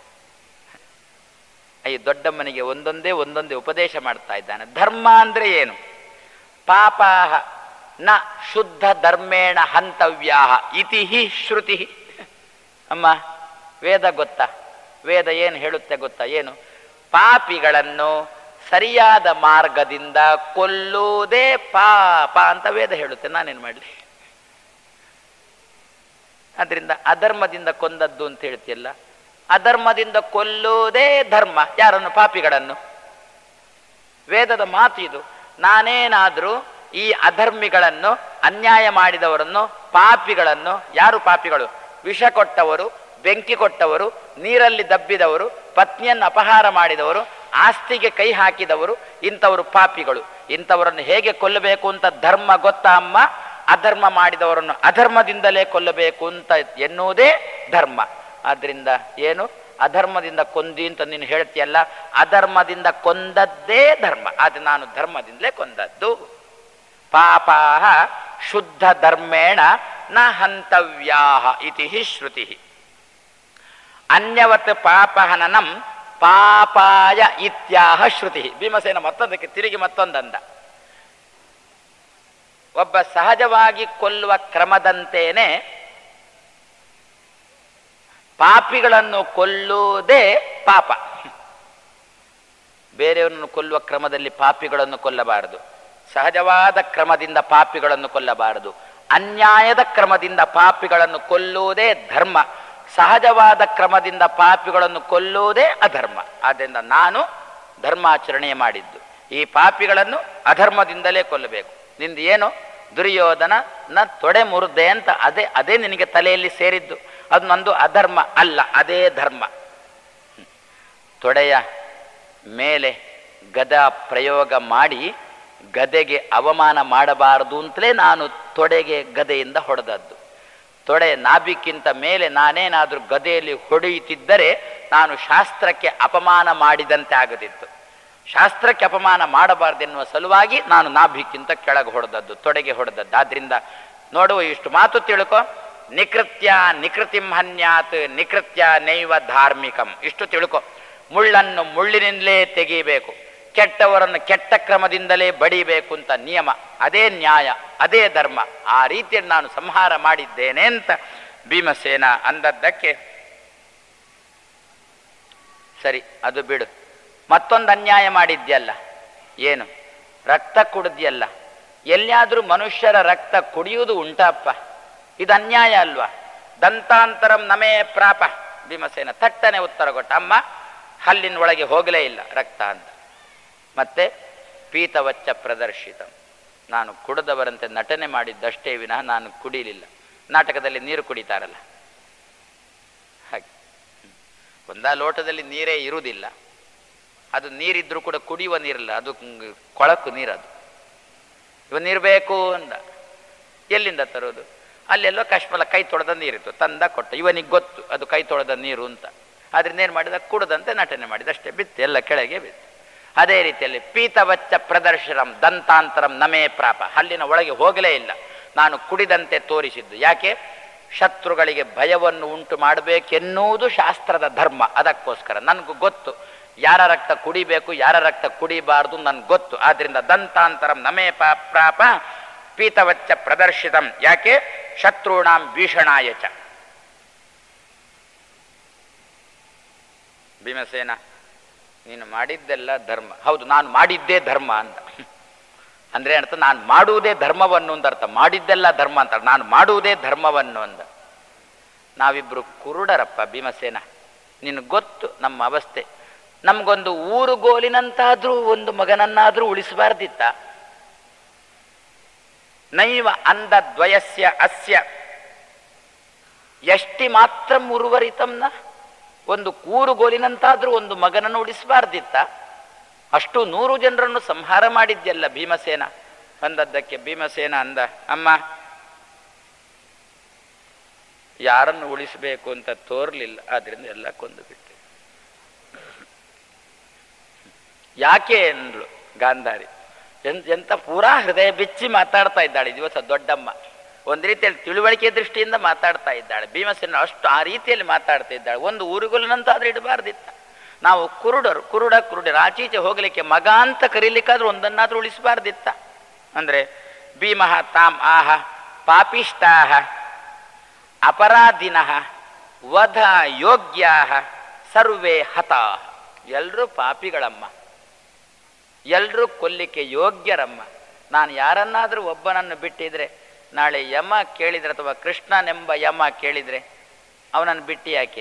ಈ ದೊಡ್ಡಮ್ಮನಿಗೆ ಒಂದೊಂದೇ ಒಂದೊಂದೇ ಉಪದೇಶ ಮಾಡ್ತಾ ಇದ್ದಾನೆ ಧರ್ಮ ಅಂದ್ರೆ ಏನು ಪಾಪಾಹ ನ ಶುದ್ಧ ಧರ್ಮೇಣ ಹಂತವ್ಯ ಇತಿ ಹಿ ಶ್ರುತಿ ಅಮ್ಮ ವೇದ ಗೊತ್ತಾ ವೇದ ಏನು ಹೇಳುತ್ತೆ ಗೊತ್ತಾ ಏನು ಪಾಪಿಗಳನ್ನು ಸರಿಯಾದ ಮಾರ್ಗದಿಂದ ಕೊಲ್ಲುವುದೇ ಪಾಪ ಅಂತ ವೇದ ಹೇಳುತ್ತೆ ನಾನೇನು ಮಾಡಲಿ ಅದರಿಂದ ಅಧರ್ಮದಿಂದ ಕೊಂದದ್ದು ಅಂತ ಹೇಳ್ತಿಯಲ್ಲ ಅಧರ್ಮದಿಂದ ಕೊಲ್ಲುವುದೇ ಧರ್ಮ ಯಾರನ್ನು ಪಾಪಿಗಳನ್ನು ವೇದದ ಮಾತು ಇದು ನಾನೇನಾದರೂ ಈ ಅಧರ್ಮಿಗಳನ್ನು ಅನ್ಯಾಯ ಮಾಡಿದವರನ್ನು ಪಾಪಿಗಳನ್ನು ಯಾರು ಪಾಪಿಗಳು ವಿಷ ಕೊಟ್ಟವರು ಬೆಂಕಿ ಕೊಟ್ಟವರು ನೀರಲ್ಲಿ ದಬ್ಬಿದವರು ಪತ್ನಿಯನ್ನು ಅಪಹಾರ ಮಾಡಿದವರು ಆಸ್ತಿಗೆ ಕೈ ಹಾಕಿದವರು ಇಂಥವರು ಪಾಪಿಗಳು ಇಂಥವರನ್ನು ಹೇಗೆ ಕೊಲ್ಲಬೇಕು ಅಂತ ಧರ್ಮ ಗೊತ್ತಾ ಅಮ್ಮ ಅಧರ್ಮ ಮಾಡಿದವರನ್ನು ಅಧರ್ಮದಿಂದಲೇ ಕೊಲ್ಲಬೇಕು ಅಂತ ಎನ್ನುವುದೇ ಧರ್ಮ ಆದ್ರಿಂದ ಏನು ಅಧರ್ಮದಿಂದ ಕೊಂದಿ ಅಂತ ನೀನು ಹೇಳ್ತೀಯಲ್ಲ ಅಧರ್ಮದಿಂದ ಕೊಂದದ್ದೇ ಧರ್ಮ ಅದು ನಾನು ಧರ್ಮದಿಂದಲೇ ಕೊಂದದ್ದು ಪಾಪಾಹ ಶುದ್ಧ ಧರ್ಮೇಣ ನ ಹಂತವ್ಯಾ ಇತಿ ಹಿ ಶ್ರುತಿ ಅನ್ಯವತ್ ಪಾಪಹನನಂ ಪಾಪಾಯ ಇತ್ಯಾಹ ಶ್ರುತಿ ಭೀಮಸೇನ ಮತ್ತೊಂದಕ್ಕೆ ತಿರುಗಿ ಮತ್ತೊಂದಂದ ಒಬ್ಬ ಸಹಜವಾಗಿ ಕೊಲ್ಲುವ ಕ್ರಮದಂತೇನೆ ಪಾಪಿಗಳನ್ನು ಕೊಲ್ಲುವುದೇ ಪಾಪ ಬೇರೆಯವರನ್ನು ಕೊಲ್ಲುವ ಕ್ರಮದಲ್ಲಿ ಪಾಪಿಗಳನ್ನು ಕೊಲ್ಲಬಾರದು ಸಹಜವಾದ ಕ್ರಮದಿಂದ ಪಾಪಿಗಳನ್ನು ಕೊಲ್ಲಬಾರದು ಅನ್ಯಾಯದ ಕ್ರಮದಿಂದ ಪಾಪಿಗಳನ್ನು ಕೊಲ್ಲುವುದೇ ಧರ್ಮ ಸಹಜವಾದ ಕ್ರಮದಿಂದ ಪಾಪಿಗಳನ್ನು ಕೊಲ್ಲುವುದೇ ಅಧರ್ಮ ಆದ್ದರಿಂದ ನಾನು ಧರ್ಮಾಚರಣೆ ಮಾಡಿದ್ದು ಈ ಪಾಪಿಗಳನ್ನು ಅಧರ್ಮದಿಂದಲೇ ಕೊಲ್ಲಬೇಕು ನಿಂದು ಏನು ದುರ್ಯೋಧನ ನ ತೊಡೆ ಮುರಿದೆ ಅಂತ ಅದೇ ಅದೇ ನಿನಗೆ ತಲೆಯಲ್ಲಿ ಸೇರಿದ್ದು ಅದು ನಂದು ಅಧರ್ಮ ಅಲ್ಲ ಅದೇ ಧರ್ಮ ತೊಡೆಯ ಮೇಲೆ ಗದ ಪ್ರಯೋಗ ಮಾಡಿ ಗದೆಗೆ ಅವಮಾನ ಮಾಡಬಾರದು ಅಂತಲೇ ನಾನು ತೊಡೆಗೆ ಗದೆಯಿಂದ ಹೊಡೆದದ್ದು ತೊಡೆ ನಾಭಿಕ್ಕಿಂತ ಮೇಲೆ ನಾನೇನಾದರೂ ಗದೆಯಲ್ಲಿ ಹೊಡೆಯುತ್ತಿದ್ದರೆ ನಾನು ಶಾಸ್ತ್ರಕ್ಕೆ ಅಪಮಾನ ಮಾಡಿದಂತೆ ಆಗದಿತ್ತು ಶಾಸ್ತ್ರಕ್ಕೆ ಅಪಮಾನ ಮಾಡಬಾರ್ದೆನ್ನುವ ಸಲುವಾಗಿ ನಾನು ನಾಭಿಕ್ಕಿಂತ ಕೆಳಗೆ ಹೊಡೆದದ್ದು ತೊಡೆಗೆ ಹೊಡೆದದ್ದು ಆದ್ರಿಂದ ನೋಡುವ ಇಷ್ಟು ಮಾತು ತಿಳ್ಕೊ ನಿಕೃತ್ಯ ನಿಕೃತಿಂ ಹನ್ಯಾತ್ ನಿಕೃತ್ಯ ನೈವ ಧಾರ್ಮಿಕಂ ಇಷ್ಟು ತಿಳ್ಕೊ ಮುಳ್ಳನ್ನು ಮುಳ್ಳಿನಿಂದಲೇ ತೆಗೀಬೇಕು ಕೆಟ್ಟವರನ್ನು ಕೆಟ್ಟ ಕ್ರಮದಿಂದಲೇ ಬಡಿಬೇಕು ಅಂತ ನಿಯಮ ಅದೇ ನ್ಯಾಯ ಅದೇ ಧರ್ಮ ಆ ರೀತಿಯಲ್ಲಿ ನಾನು ಸಂಹಾರ ಮಾಡಿದ್ದೇನೆ ಅಂತ ಭೀಮಸೇನ ಅಂದದ್ದಕ್ಕೆ ಸರಿ ಅದು ಬಿಡು ಮತ್ತೊಂದು ಅನ್ಯಾಯ ಮಾಡಿದ್ಯಲ್ಲ ಏನು ರಕ್ತ ಕುಡಿದ್ಯಲ್ಲ ಎಲ್ಲಿಯಾದ್ರೂ ಮನುಷ್ಯರ ರಕ್ತ ಕುಡಿಯುವುದು ಉಂಟಪ್ಪ ಇದು ಅನ್ಯಾಯ ಅಲ್ವಾ ದಂತಾಂತರಂ ನಮೇ ಪ್ರಾಪ ಭೀಮಸೇನ ತಟ್ಟನೆ ಉತ್ತರ ಕೊಟ್ಟ ಅಮ್ಮ ಹಲ್ಲಿನ ಒಳಗೆ ಹೋಗಲೇ ಇಲ್ಲ ರಕ್ತ ಅಂತ ಮತ್ತೆ ಪೀತವಚ್ಚ ಪ್ರದರ್ಶಿತ ನಾನು ಕುಡದವರಂತೆ ನಟನೆ ಮಾಡಿದ್ದಷ್ಟೇ ವಿನಃ ನಾನು ಕುಡಿಲಿಲ್ಲ ನಾಟಕದಲ್ಲಿ ನೀರು ಕುಡಿತಾರಲ್ಲ ಹಾಗೆ ಹ್ಮ್. ಒಂದಾ ಲೋಟದಲ್ಲಿ ನೀರೇ ಇರುವುದಿಲ್ಲ ಅದು ನೀರಿದ್ರೂ ಕೂಡ ಕುಡಿಯುವ ನೀರಲ್ಲ ಅದು ಕ್- ಕೊಳಕು ನೀರದು ಇವ ನೀರು ಬೇಕು ಅಂದ ಎಲ್ಲಿಂದ ತರೋದು ಅಲ್ಲೆಲ್ಲೋ ಕಶ್ಮಲ ಕೈ ತೊಳೆದ ನೀರಿತ್ತು ತಂದ ಕೊಟ್ಟ ಇವನಿಗೆ ಗೊತ್ತು ಅದು ಕೈ ತೊಳೆದ ನೀರು ಅಂತ ಆದ್ರಿಂದ ಏನು ಮಾಡಿದ ಕುಡದಂತೆ ನಟನೆ ಮಾಡಿದ ಅಷ್ಟೇ ಬಿತ್ತು ಎಲ್ಲ ಕೆಳಗೆ ಬಿತ್ತು ಅದೇ ರೀತಿಯಲ್ಲಿ ಪೀತವಚ್ಚ ಪ್ರದರ್ಶನಂ ದಂತಾಂತರಂ ನಮೇ ಪ್ರಾಪ ಹಲ್ಲಿನ ಒಳಗೆ ಹೋಗಲೇ ಇಲ್ಲ ನಾನು ಕುಡಿದಂತೆ ತೋರಿಸಿದ್ದು ಯಾಕೆ ಶತ್ರುಗಳಿಗೆ ಭಯವನ್ನು ಉಂಟು ಮಾಡಬೇಕೆನ್ನುವುದು ಶಾಸ್ತ್ರದ ಧರ್ಮ ಅದಕ್ಕೋಸ್ಕರ ನನಗೂ ಗೊತ್ತು ಯಾರ ರಕ್ತ ಕುಡಿಬೇಕು ಯಾರ ರಕ್ತ ಕುಡಿಬಾರ್ದು ನನ್ಗೆ ಗೊತ್ತು ಆದ್ರಿಂದ ದಂತಾಂತರಂ ನಮೇ ಪಾ ಪ್ರಾಪ ಪೀತವಚ್ಚ ಪ್ರದರ್ಶಿತಂ ಯಾಕೆ ಶತ್ರುಣಾಂ ಭೀಷಣಾಯ ಚ ಭೀಮಸೇನ ನೀನು ಮಾಡಿದ್ದೆಲ್ಲ ಧರ್ಮ ಹೌದು ನಾನು ಮಾಡಿದ್ದೇ ಧರ್ಮ ಅಂತ ಅಂದ್ರೆ ಅರ್ಥ ನಾನು ಮಾಡುವುದೇ ಧರ್ಮವನ್ನು ಅಂತ ಅರ್ಥ ಮಾಡಿದ್ದೆಲ್ಲ ಧರ್ಮ ಅಂತ ನಾನು ಮಾಡುವುದೇ ಧರ್ಮವನ್ನು ಅಂದ ನಾವಿಬ್ರು ಕುರುಡರಪ್ಪ ಭೀಮಸೇನ ನಿನಗೆ ಗೊತ್ತು ನಮ್ಮ ಅವಸ್ಥೆ ನಮ್ಗೊಂದು ಊರುಗೋಲಿನಂತಾದ್ರೂ ಒಂದು ಮಗನನ್ನಾದ್ರೂ ಉಳಿಸಬಾರ್ದಿತ್ತ ನೈವ ಅಂದ ದ್ವಯಸ್ಯ ಅಸ್ಯ ಎಷ್ಟಿ ಮಾತ್ರ ಮುರುವರಿತಂನ ಒಂದು ಕೂರುಗೋಲಿನಂತಾದ್ರೂ ಒಂದು ಮಗನನ್ನು ಉಳಿಸಬಾರ್ದಿತ್ತ ಅಷ್ಟು ನೂರು ಜನರನ್ನು ಸಂಹಾರ ಮಾಡಿದ್ಯಲ್ಲ ಭೀಮಸೇನ ಅಂದದ್ದಕ್ಕೆ ಭೀಮಸೇನ ಅಂದ ಅಮ್ಮ ಯಾರನ್ನು ಉಳಿಸಬೇಕು ಅಂತ ತೋರ್ಲಿಲ್ಲ ಆದ್ರಿಂದ ಎಲ್ಲ ಕೊಂದು ಬಿಟ್ಟೆ ಯಾಕೆ ಅಂದ್ಳು ಗಾಂಧಾರಿ ಎನ್ ಎಂತ ಪೂರಾ ಹೃದಯ ಬೆಚ್ಚಿ ಮಾತಾಡ್ತಾ ಇದ್ದಾಳೆ ಈ ದಿವಸ ದೊಡ್ಡಮ್ಮ ಒಂದು ರೀತಿಯಲ್ಲಿ ತಿಳುವಳಿಕೆ ದೃಷ್ಟಿಯಿಂದ ಮಾತಾಡ್ತಾ ಇದ್ದಾಳೆ ಭೀಮಸೇನ ಅಷ್ಟು ಆ ರೀತಿಯಲ್ಲಿ ಮಾತಾಡ್ತಾ ಇದ್ದಾಳೆ ಒಂದು ಊರುಗೊಲ್ಲನಂತಾದ್ರೂ ಇಡಬಾರ್ದಿತ್ತ ನಾವು ಕುರುಡರು ಕುರುಡ ಕುರುಡರು ಆಚೀಚೆ ಹೋಗಲಿಕ್ಕೆ ಮಗ ಅಂತ ಕರೀಲಿಕ್ಕಾದ್ರೂ ಒಂದನ್ನಾದ್ರೂ ಉಳಿಸಬಾರ್ದಿತ್ತ ಅಂದ್ರೆ ಭೀಮಃ ತಾಮ್ ಆಹ ಪಾಪಿಷ್ಟಾಹ ಅಪರಾಧಿನಃ ವಧ ಯೋಗ್ಯಾಹ ಸರ್ವೇ ಹತಾಹ ಎಲ್ಲರೂ ಪಾಪಿಗಳಮ್ಮ ಎಲ್ಲರೂ ಕೊಲ್ಲಿಕ್ಕೆ ಯೋಗ್ಯರಮ್ಮ ನಾನು ಯಾರನ್ನಾದರೂ ಒಬ್ಬನನ್ನು ಬಿಟ್ಟಿದ್ರೆ ನಾಳೆ ಯಮ ಕೇಳಿದ್ರೆ ಅಥವಾ ಕೃಷ್ಣನೆಂಬ ಯಮ ಕೇಳಿದ್ರೆ ಅವನನ್ನು ಬಿಟ್ಟು ಯಾಕೆ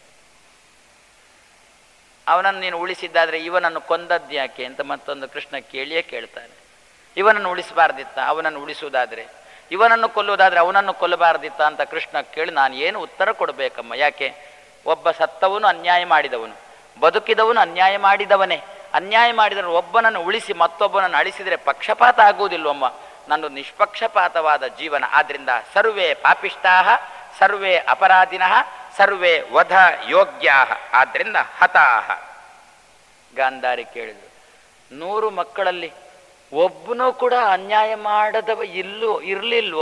ಅವನನ್ನು ನೀನು ಉಳಿಸಿದ್ದಾದ್ರೆ ಇವನನ್ನು ಕೊಂದದ್ದು ಯಾಕೆ ಅಂತ ಮತ್ತೊಂದು ಕೃಷ್ಣ ಕೇಳಿಯೇ ಕೇಳ್ತಾನೆ ಇವನನ್ನು ಉಳಿಸಬಾರ್ದಿತ್ತ ಅವನನ್ನು ಉಳಿಸುವುದಾದ್ರೆ ಇವನನ್ನು ಕೊಲ್ಲುವುದಾದ್ರೆ ಅವನನ್ನು ಕೊಲ್ಲಬಾರ್ದಿತ್ತ ಅಂತ ಕೃಷ್ಣ ಕೇಳಿ ನಾನು ಏನು ಉತ್ತರ ಕೊಡಬೇಕಮ್ಮ ಯಾಕೆ ಒಬ್ಬ ಸತ್ತವನು ಅನ್ಯಾಯ ಮಾಡಿದವನು ಬದುಕಿದವನು ಅನ್ಯಾಯ ಮಾಡಿದವನೇ ಅನ್ಯಾಯ ಮಾಡಿದರೆ ಒಬ್ಬನನ್ನು ಉಳಿಸಿ ಮತ್ತೊಬ್ಬನನ್ನು ಅಳಿಸಿದರೆ ಪಕ್ಷಪಾತ ಆಗುವುದಿಲ್ವಮ್ಮ ನಂದು ನಿಷ್ಪಕ್ಷಪಾತವಾದ ಜೀವನ ಆದ್ರಿಂದ ಸರ್ವೇ ಪಾಪಿಷ್ಟಾಹ ಸರ್ವೇ ಅಪರಾಧಿನಃ ಸರ್ವೇ ವಧ ಯೋಗ್ಯಾಹ ಆದ್ರಿಂದ ಹತಾಹ ಗಾಂಧಾರಿ ಕೇಳಿದ್ರು ನೂರು ಮಕ್ಕಳಲ್ಲಿ ಒಬ್ಬನೂ ಕೂಡ ಅನ್ಯಾಯ ಮಾಡದವ ಇಲ್ಲೋ ಇರ್ಲಿಲ್ವೋ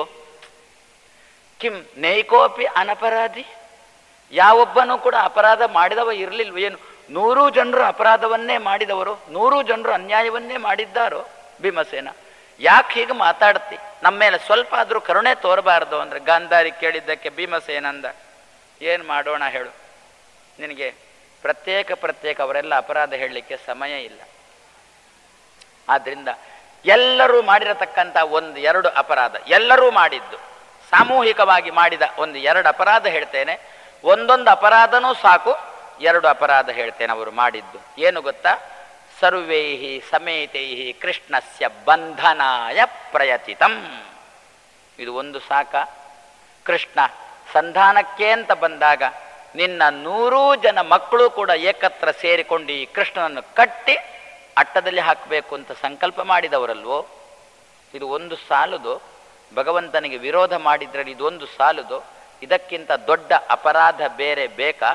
ಕಿಂ ನೈಕೋಪಿ ಅನಪರಾಧಿ ಯಾವೊಬ್ಬನೂ ಕೂಡ ಅಪರಾಧ ಮಾಡಿದವ ಇರ್ಲಿಲ್ವ ಏನು ನೂರು ಜನರು ಅಪರಾಧವನ್ನೇ ಮಾಡಿದವರು ನೂರು ಜನರು ಅನ್ಯಾಯವನ್ನೇ ಮಾಡಿದ್ದಾರೋ ಭೀಮಸೇನ ಯಾಕೆ ಹೀಗೆ ಮಾತಾಡ್ತಿ ನಮ್ಮ ಮೇಲೆ ಸ್ವಲ್ಪ ಆದ್ರೂ ಕರುಣೆ ತೋರಬಾರದು ಅಂದ್ರೆ ಗಾಂಧಾರಿ ಕೇಳಿದ್ದಕ್ಕೆ ಭೀಮಸೇನಂದ ಏನು ಮಾಡೋಣ ಹೇಳು ನಿನಗೆ ಪ್ರತ್ಯೇಕ ಪ್ರತ್ಯೇಕ ಅವರೆಲ್ಲ ಅಪರಾಧ ಹೇಳಲಿಕ್ಕೆ ಸಮಯ ಇಲ್ಲ ಆದ್ರಿಂದ ಎಲ್ಲರೂ ಮಾಡಿರತಕ್ಕಂಥ ಒಂದು ಎರಡು ಅಪರಾಧ ಎಲ್ಲರೂ ಮಾಡಿದ್ದು ಸಾಮೂಹಿಕವಾಗಿ ಮಾಡಿದ ಒಂದು ಎರಡು ಅಪರಾಧ ಹೇಳ್ತೇನೆ ಒಂದೊಂದು ಅಪರಾಧನೂ ಸಾಕು ಎರಡು ಅಪರಾಧ ಹೇಳ್ತೇನೆ ಅವರು ಮಾಡಿದ್ದು ಏನು ಗೊತ್ತಾ ಸರ್ವೈಹಿ ಸಮೇತೈಹಿ ಕೃಷ್ಣಸ್ಯ ಬಂಧನಾಯ ಪ್ರಯತಿತಂ ಇದು ಒಂದು ಸಾಕ ಕೃಷ್ಣ ಸಂಧಾನಕ್ಕೆ ಅಂತ ಬಂದಾಗ ನಿನ್ನ ನೂರೂ ಜನ ಮಕ್ಕಳು ಕೂಡ ಏಕತ್ರ ಸೇರಿಕೊಂಡು ಈ ಕೃಷ್ಣನನ್ನು ಕಟ್ಟಿ ಅಟ್ಟದಲ್ಲಿ ಹಾಕಬೇಕು ಅಂತ ಸಂಕಲ್ಪ ಮಾಡಿದವರಲ್ವೋ ಇದು ಒಂದು ಸಾಲದು ಭಗವಂತನಿಗೆ ವಿರೋಧ ಮಾಡಿದ್ರಲ್ಲಿ ಇದೊಂದು ಸಾಲದು ಇದಕ್ಕಿಂತ ದೊಡ್ಡ ಅಪರಾಧ ಬೇರೆ ಬೇಕಾ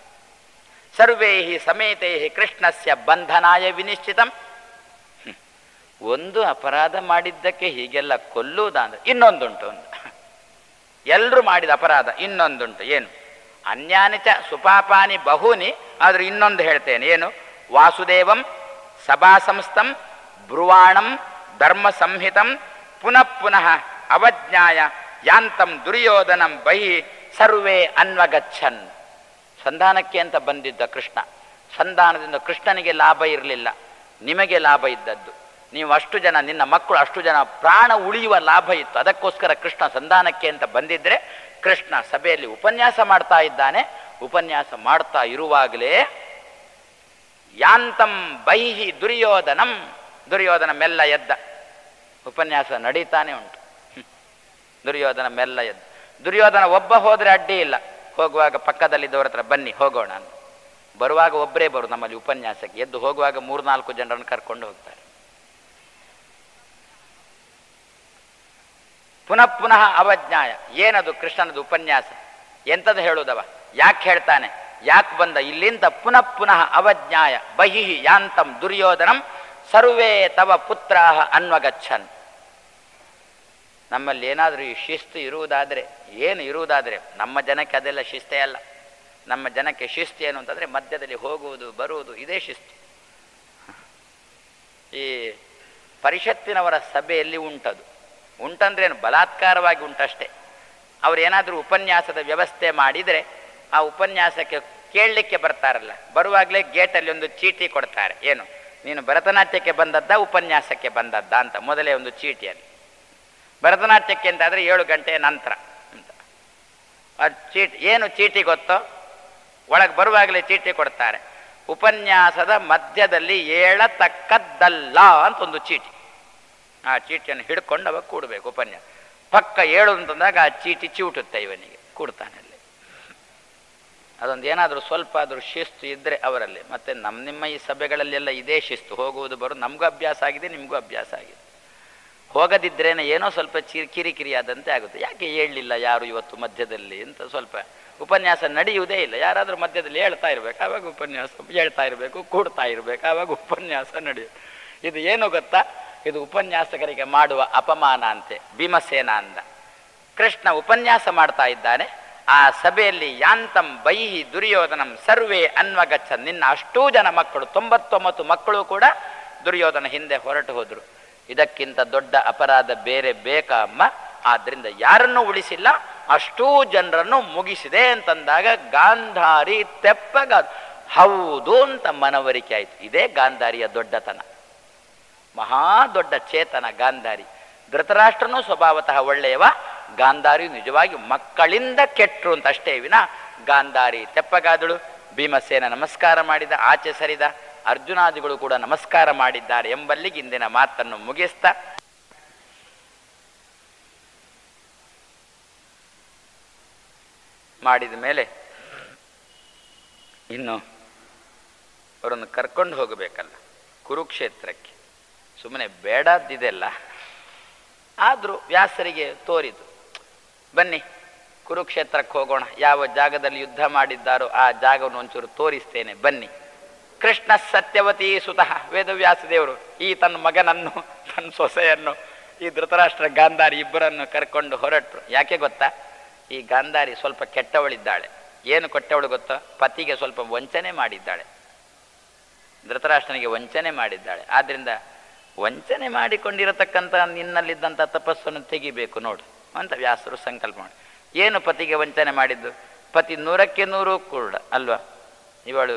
ಸರ್ವೇ ಸಮೇತೈ ಕೃಷ್ಣಸ್ಯ ಬಂಧನಾಯ ವಿನಿಶ್ಚಿತಂ ಹ್ಮ್. ಒಂದು ಅಪರಾಧ ಮಾಡಿದ್ದಕ್ಕೆ ಹೀಗೆಲ್ಲ ಕೊಲ್ಲುವುದಂದ್ರೆ ಇನ್ನೊಂದುಂಟು ಒಂದು ಎಲ್ಲರೂ ಮಾಡಿದ ಅಪರಾಧ ಇನ್ನೊಂದುಂಟು ಏನು ಅನ್ಯಾನಿ ಚ ಸುಪಾಪಾನಿ ಬಹೂನಿ ಆದ್ರೆ ಇನ್ನೊಂದು ಹೇಳ್ತೇನೆ ಏನು ವಾಸುದೇವಂ ಸಭಾ ಸಂಸ್ಥಂ ಬ್ರುವಾಣಂ ಧರ್ಮ ಸಂಹಿತಂ ಪುನಃ ಪುನಃ ಅವಜ್ಞಾಯ ಯಾಂತಂ ದುರ್ಯೋಧನಂ ಬಹಿ ಸರ್ವೇ ಅನ್ವಗಚ್ಚನ್ ಸಂಧಾನಕ್ಕೆ ಅಂತ ಬಂದಿದ್ದ ಕೃಷ್ಣ ಸಂಧಾನದಿಂದ ಕೃಷ್ಣನಿಗೆ ಲಾಭ ಇರಲಿಲ್ಲ ನಿಮಗೆ ಲಾಭ ಇದ್ದದ್ದು ನೀವು ಅಷ್ಟು ಜನ ನಿನ್ನ ಮಕ್ಕಳು ಅಷ್ಟು ಜನ ಪ್ರಾಣ ಉಳಿಯುವ ಲಾಭ ಇತ್ತು ಅದಕ್ಕೋಸ್ಕರ ಕೃಷ್ಣ ಸಂಧಾನಕ್ಕೆ ಅಂತ ಬಂದಿದ್ರೆ ಕೃಷ್ಣ ಸಭೆಯಲ್ಲಿ ಉಪನ್ಯಾಸ ಮಾಡ್ತಾ ಇದ್ದಾನೆ ಉಪನ್ಯಾಸ ಮಾಡ್ತಾ ಇರುವಾಗಲೇ ಯಾಂತಂ ಬೈಹಿ ದುರ್ಯೋಧನಂ ದುರ್ಯೋಧನ ಮೆಲ್ಲ ಎದ್ದ ಉಪನ್ಯಾಸ ನಡೀತಾನೆ ಉಂಟು ಹ್ಮ್. ದುರ್ಯೋಧನ ಮೆಲ್ಲ ಎದ್ದ ದುರ್ಯೋಧನ ಒಬ್ಬ ಹೋದ್ರೆ ಅಡ್ಡಿ ಇಲ್ಲ ಹೋಗುವಾಗ ಪಕ್ಕದಲ್ಲಿದ್ದವ್ರ ಹತ್ರ ಬನ್ನಿ ಹೋಗೋಣ ಅಂತ ಬರುವಾಗ ಒಬ್ಬರೇ ಬರು ನಮ್ಮಲ್ಲಿ ಉಪನ್ಯಾಸಕ್ಕೆ ಎದ್ದು ಹೋಗುವಾಗ ಮೂರ್ನಾಲ್ಕು ಜನರನ್ನು ಕರ್ಕೊಂಡು ಹೋಗ್ತಾರೆ ಪುನಃ ಪುನಃ ಅವಜ್ಞಾಯ ಏನದು ಕೃಷ್ಣನದು ಉಪನ್ಯಾಸ ಎಂಥದ್ದು ಹೇಳುವುದವ ಯಾಕೆ ಹೇಳ್ತಾನೆ ಯಾಕೆ ಬಂದ ಇಲ್ಲಿಂದ ಪುನಃ ಪುನಃ ಅವಜ್ಞಾಯ ಬಹಿ ಯಾಂತಂ ದುರ್ಯೋಧನಂ ಸರ್ವೇ ತವ ಪುತ್ರ ಅನ್ವಗಚ್ಚನ್ ನಮ್ಮಲ್ಲಿ ಏನಾದರೂ ಈ ಶಿಸ್ತು ಇರುವುದಾದರೆ ಏನು ಇರುವುದಾದರೆ ನಮ್ಮ ಜನಕ್ಕೆ ಅದೆಲ್ಲ ಶಿಸ್ತೇ ಅಲ್ಲ ನಮ್ಮ ಜನಕ್ಕೆ ಶಿಸ್ತು ಏನು ಅಂತಂದರೆ ಮಧ್ಯದಲ್ಲಿ ಹೋಗುವುದು ಬರುವುದು ಇದೇ ಶಿಸ್ತು ಈ ಪರಿಷತ್ತಿನವರ ಸಭೆಯಲ್ಲಿ ಉಂಟದು ಉಂಟಂದ್ರೇನು ಬಲಾತ್ಕಾರವಾಗಿ ಉಂಟಷ್ಟೇ ಅವ್ರು ಏನಾದರೂ ಉಪನ್ಯಾಸದ ವ್ಯವಸ್ಥೆ ಮಾಡಿದರೆ ಆ ಉಪನ್ಯಾಸಕ್ಕೆ ಕೇಳಲಿಕ್ಕೆ ಬರ್ತಾರಲ್ಲ ಬರುವಾಗಲೇ ಗೇಟಲ್ಲಿ ಒಂದು ಚೀಟಿ ಕೊಡ್ತಾರೆ ಏನು ನೀನು ಭರತನಾಟ್ಯಕ್ಕೆ ಬಂದದ್ದ ಉಪನ್ಯಾಸಕ್ಕೆ ಬಂದದ್ದ ಅಂತ ಮೊದಲೇ ಒಂದು ಚೀಟಿಯಲ್ಲಿ ಭರತನಾಟ್ಯಕ್ಕೆ ಅಂತಾದರೆ ಏಳು ಗಂಟೆಯ ನಂತರ ಅಂತ ಆ ಚೀಟಿ ಏನು ಚೀಟಿ ಗೊತ್ತೋ ಒಳಗೆ ಬರುವಾಗಲೇ ಚೀಟಿ ಕೊಡ್ತಾರೆ ಉಪನ್ಯಾಸದ ಮಧ್ಯದಲ್ಲಿ ಏಳತಕ್ಕದ್ದಲ್ಲ ಅಂತ ಒಂದು ಚೀಟಿ ಆ ಚೀಟಿಯನ್ನು ಹಿಡ್ಕೊಂಡು ಅವಾಗ ಕೂಡಬೇಕು ಉಪನ್ಯಾಸ ಪಕ್ಕ ಏಳು ಅಂತಂದಾಗ ಆ ಚೀಟಿ ಚಿವುಟುತ್ತೆ ಇವನಿಗೆ ಕೂಡ್ತಾನೆ ಅಲ್ಲಿ ಅದೊಂದು ಏನಾದರೂ ಸ್ವಲ್ಪ ಆದರೂ ಶಿಸ್ತು ಇದ್ದರೆ ಅವರಲ್ಲಿ ಮತ್ತೆ ನಮ್ಮ ನಿಮ್ಮ ಈ ಸಭೆಗಳಲ್ಲೆಲ್ಲ ಇದೇ ಶಿಸ್ತು ಹೋಗುವುದು ಬರು ನಮಗೂ ಅಭ್ಯಾಸ ಆಗಿದೆ ನಿಮಗೂ ಅಭ್ಯಾಸ ಆಗಿದೆ ಹೋಗದಿದ್ರೇನೆ ಏನೋ ಸ್ವಲ್ಪ ಚಿ ಕಿರಿಕಿರಿ ಆದಂತೆ ಆಗುತ್ತೆ ಯಾಕೆ ಹೇಳಲಿಲ್ಲ ಯಾರು ಇವತ್ತು ಮಧ್ಯದಲ್ಲಿ ಅಂತ ಸ್ವಲ್ಪ ಉಪನ್ಯಾಸ ನಡೆಯುವುದೇ ಇಲ್ಲ ಯಾರಾದರೂ ಮಧ್ಯದಲ್ಲಿ ಹೇಳ್ತಾ ಇರಬೇಕು ಆವಾಗ ಉಪನ್ಯಾಸ ಹೇಳ್ತಾ ಇರಬೇಕು ಕೂಡ್ತಾ ಇರಬೇಕು ಆವಾಗ ಉಪನ್ಯಾಸ ನಡೆಯುತ್ತೆ ಇದು ಏನು ಗೊತ್ತಾ ಇದು ಉಪನ್ಯಾಸಕರಿಗೆ ಮಾಡುವ ಅಪಮಾನ ಅಂತೆ ಭೀಮಸೇನ ಅಂದ ಕೃಷ್ಣ ಉಪನ್ಯಾಸ ಮಾಡ್ತಾ ಇದ್ದಾನೆ ಆ ಸಭೆಯಲ್ಲಿ ಯಾಂತಂ ಬೈಹಿ ದುರ್ಯೋಧನಂ ಸರ್ವೇ ಅನ್ವಗಚ್ಚ ನಿನ್ನ ಅಷ್ಟೂ ಜನ ಮಕ್ಕಳು ತೊಂಬತ್ತೊಂಬತ್ತು ಮಕ್ಕಳು ಕೂಡ ದುರ್ಯೋಧನ ಹಿಂದೆ ಹೊರಟು ಹೋದರು ಇದಕ್ಕಿಂತ ದೊಡ್ಡ ಅಪರಾಧ ಬೇರೆ ಬೇಕಾ ಅಮ್ಮ ಆದ್ರಿಂದ ಯಾರನ್ನೂ ಉಳಿಸಿಲ್ಲ ಅಷ್ಟೂ ಜನರನ್ನು ಮುಗಿಸಿದೆ ಅಂತಂದಾಗ ಗಾಂಧಾರಿ ತೆಪ್ಪಗ ಹೌದು ಅಂತ ಮನವರಿಕೆ ಆಯಿತು ಇದೇ ಗಾಂಧಾರಿಯ ದೊಡ್ಡತನ ಮಹಾ ದೊಡ್ಡ ಚೇತನ ಗಾಂಧಾರಿ ಧೃತರಾಷ್ಟ್ರನೂ ಸ್ವಭಾವತಃ ಒಳ್ಳೆಯವ ಗಾಂಧಾರಿ ನಿಜವಾಗಿ ಮಕ್ಕಳಿಂದ ಕೆಟ್ಟರು ಅಂತ ಅಷ್ಟೇ ವಿನ ಗಾಂಧಾರಿ ತೆಪ್ಪಗಾದಳು ಭೀಮಸೇನ ನಮಸ್ಕಾರ ಮಾಡಿದ ಆಚೆ ಸರಿದ ಅರ್ಜುನಾದಿಗಳು ಕೂಡ ನಮಸ್ಕಾರ ಮಾಡಿದ್ದಾರೆ ಎಂಬಲ್ಲಿಗೆ ಇಂದಿನ ಮಾತನ್ನು ಮುಗಿಸ್ತಾ ಮಾಡಿದ ಮೇಲೆ ಇನ್ನು ಅವರನ್ನು ಕರ್ಕೊಂಡು ಹೋಗಬೇಕಲ್ಲ ಕುರುಕ್ಷೇತ್ರಕ್ಕೆ ಸುಮ್ಮನೆ ಬೇಡದಿದೆಲ್ಲ ಆದರೂ ವ್ಯಾಸರಿಗೆ ತೋರಿತು ಬನ್ನಿ ಕುರುಕ್ಷೇತ್ರಕ್ಕೆ ಹೋಗೋಣ ಯಾವ ಜಾಗದಲ್ಲಿ ಯುದ್ಧ ಮಾಡಿದ್ದಾರೋ ಆ ಜಾಗವನ್ನು ಒಂಚೂರು ತೋರಿಸ್ತೇನೆ ಬನ್ನಿ ಕೃಷ್ಣ ಸತ್ಯವತಿ ಸುತಃ ವೇದವ್ಯಾಸ ದೇವರು ಈ ತನ್ನ ಮಗನನ್ನು ತನ್ನ ಸೊಸೆಯನ್ನು ಈ ಧೃತರಾಷ್ಟ್ರ ಗಾಂಧಾರಿ ಇಬ್ಬರನ್ನು ಕರ್ಕೊಂಡು ಹೊರಟರು ಯಾಕೆ ಗೊತ್ತಾ ಈ ಗಾಂಧಾರಿ ಸ್ವಲ್ಪ ಕೆಟ್ಟವಳಿದ್ದಾಳೆ ಏನು ಕೊಟ್ಟವಳು ಗೊತ್ತಾ ಪತಿಗೆ ಸ್ವಲ್ಪ ವಂಚನೆ ಮಾಡಿದ್ದಾಳೆ ಧೃತರಾಷ್ಟ್ರನಿಗೆ ವಂಚನೆ ಮಾಡಿದ್ದಾಳೆ ಆದ್ರಿಂದ ವಂಚನೆ ಮಾಡಿಕೊಂಡಿರತಕ್ಕಂಥ ನಿನ್ನಲ್ಲಿದ್ದಂಥ ತಪಸ್ಸನ್ನು ತೆಗಿಬೇಕು ನೋಡು ಅಂತ ವ್ಯಾಸರು ಸಂಕಲ್ಪ ಮಾಡಿ ಏನು ಪತಿಗೆ ವಂಚನೆ ಮಾಡಿದ್ದು ಪತಿ ನೂರಕ್ಕೆ ನೂರು ಕೂಡ ಅಲ್ವಾ ಇವಳು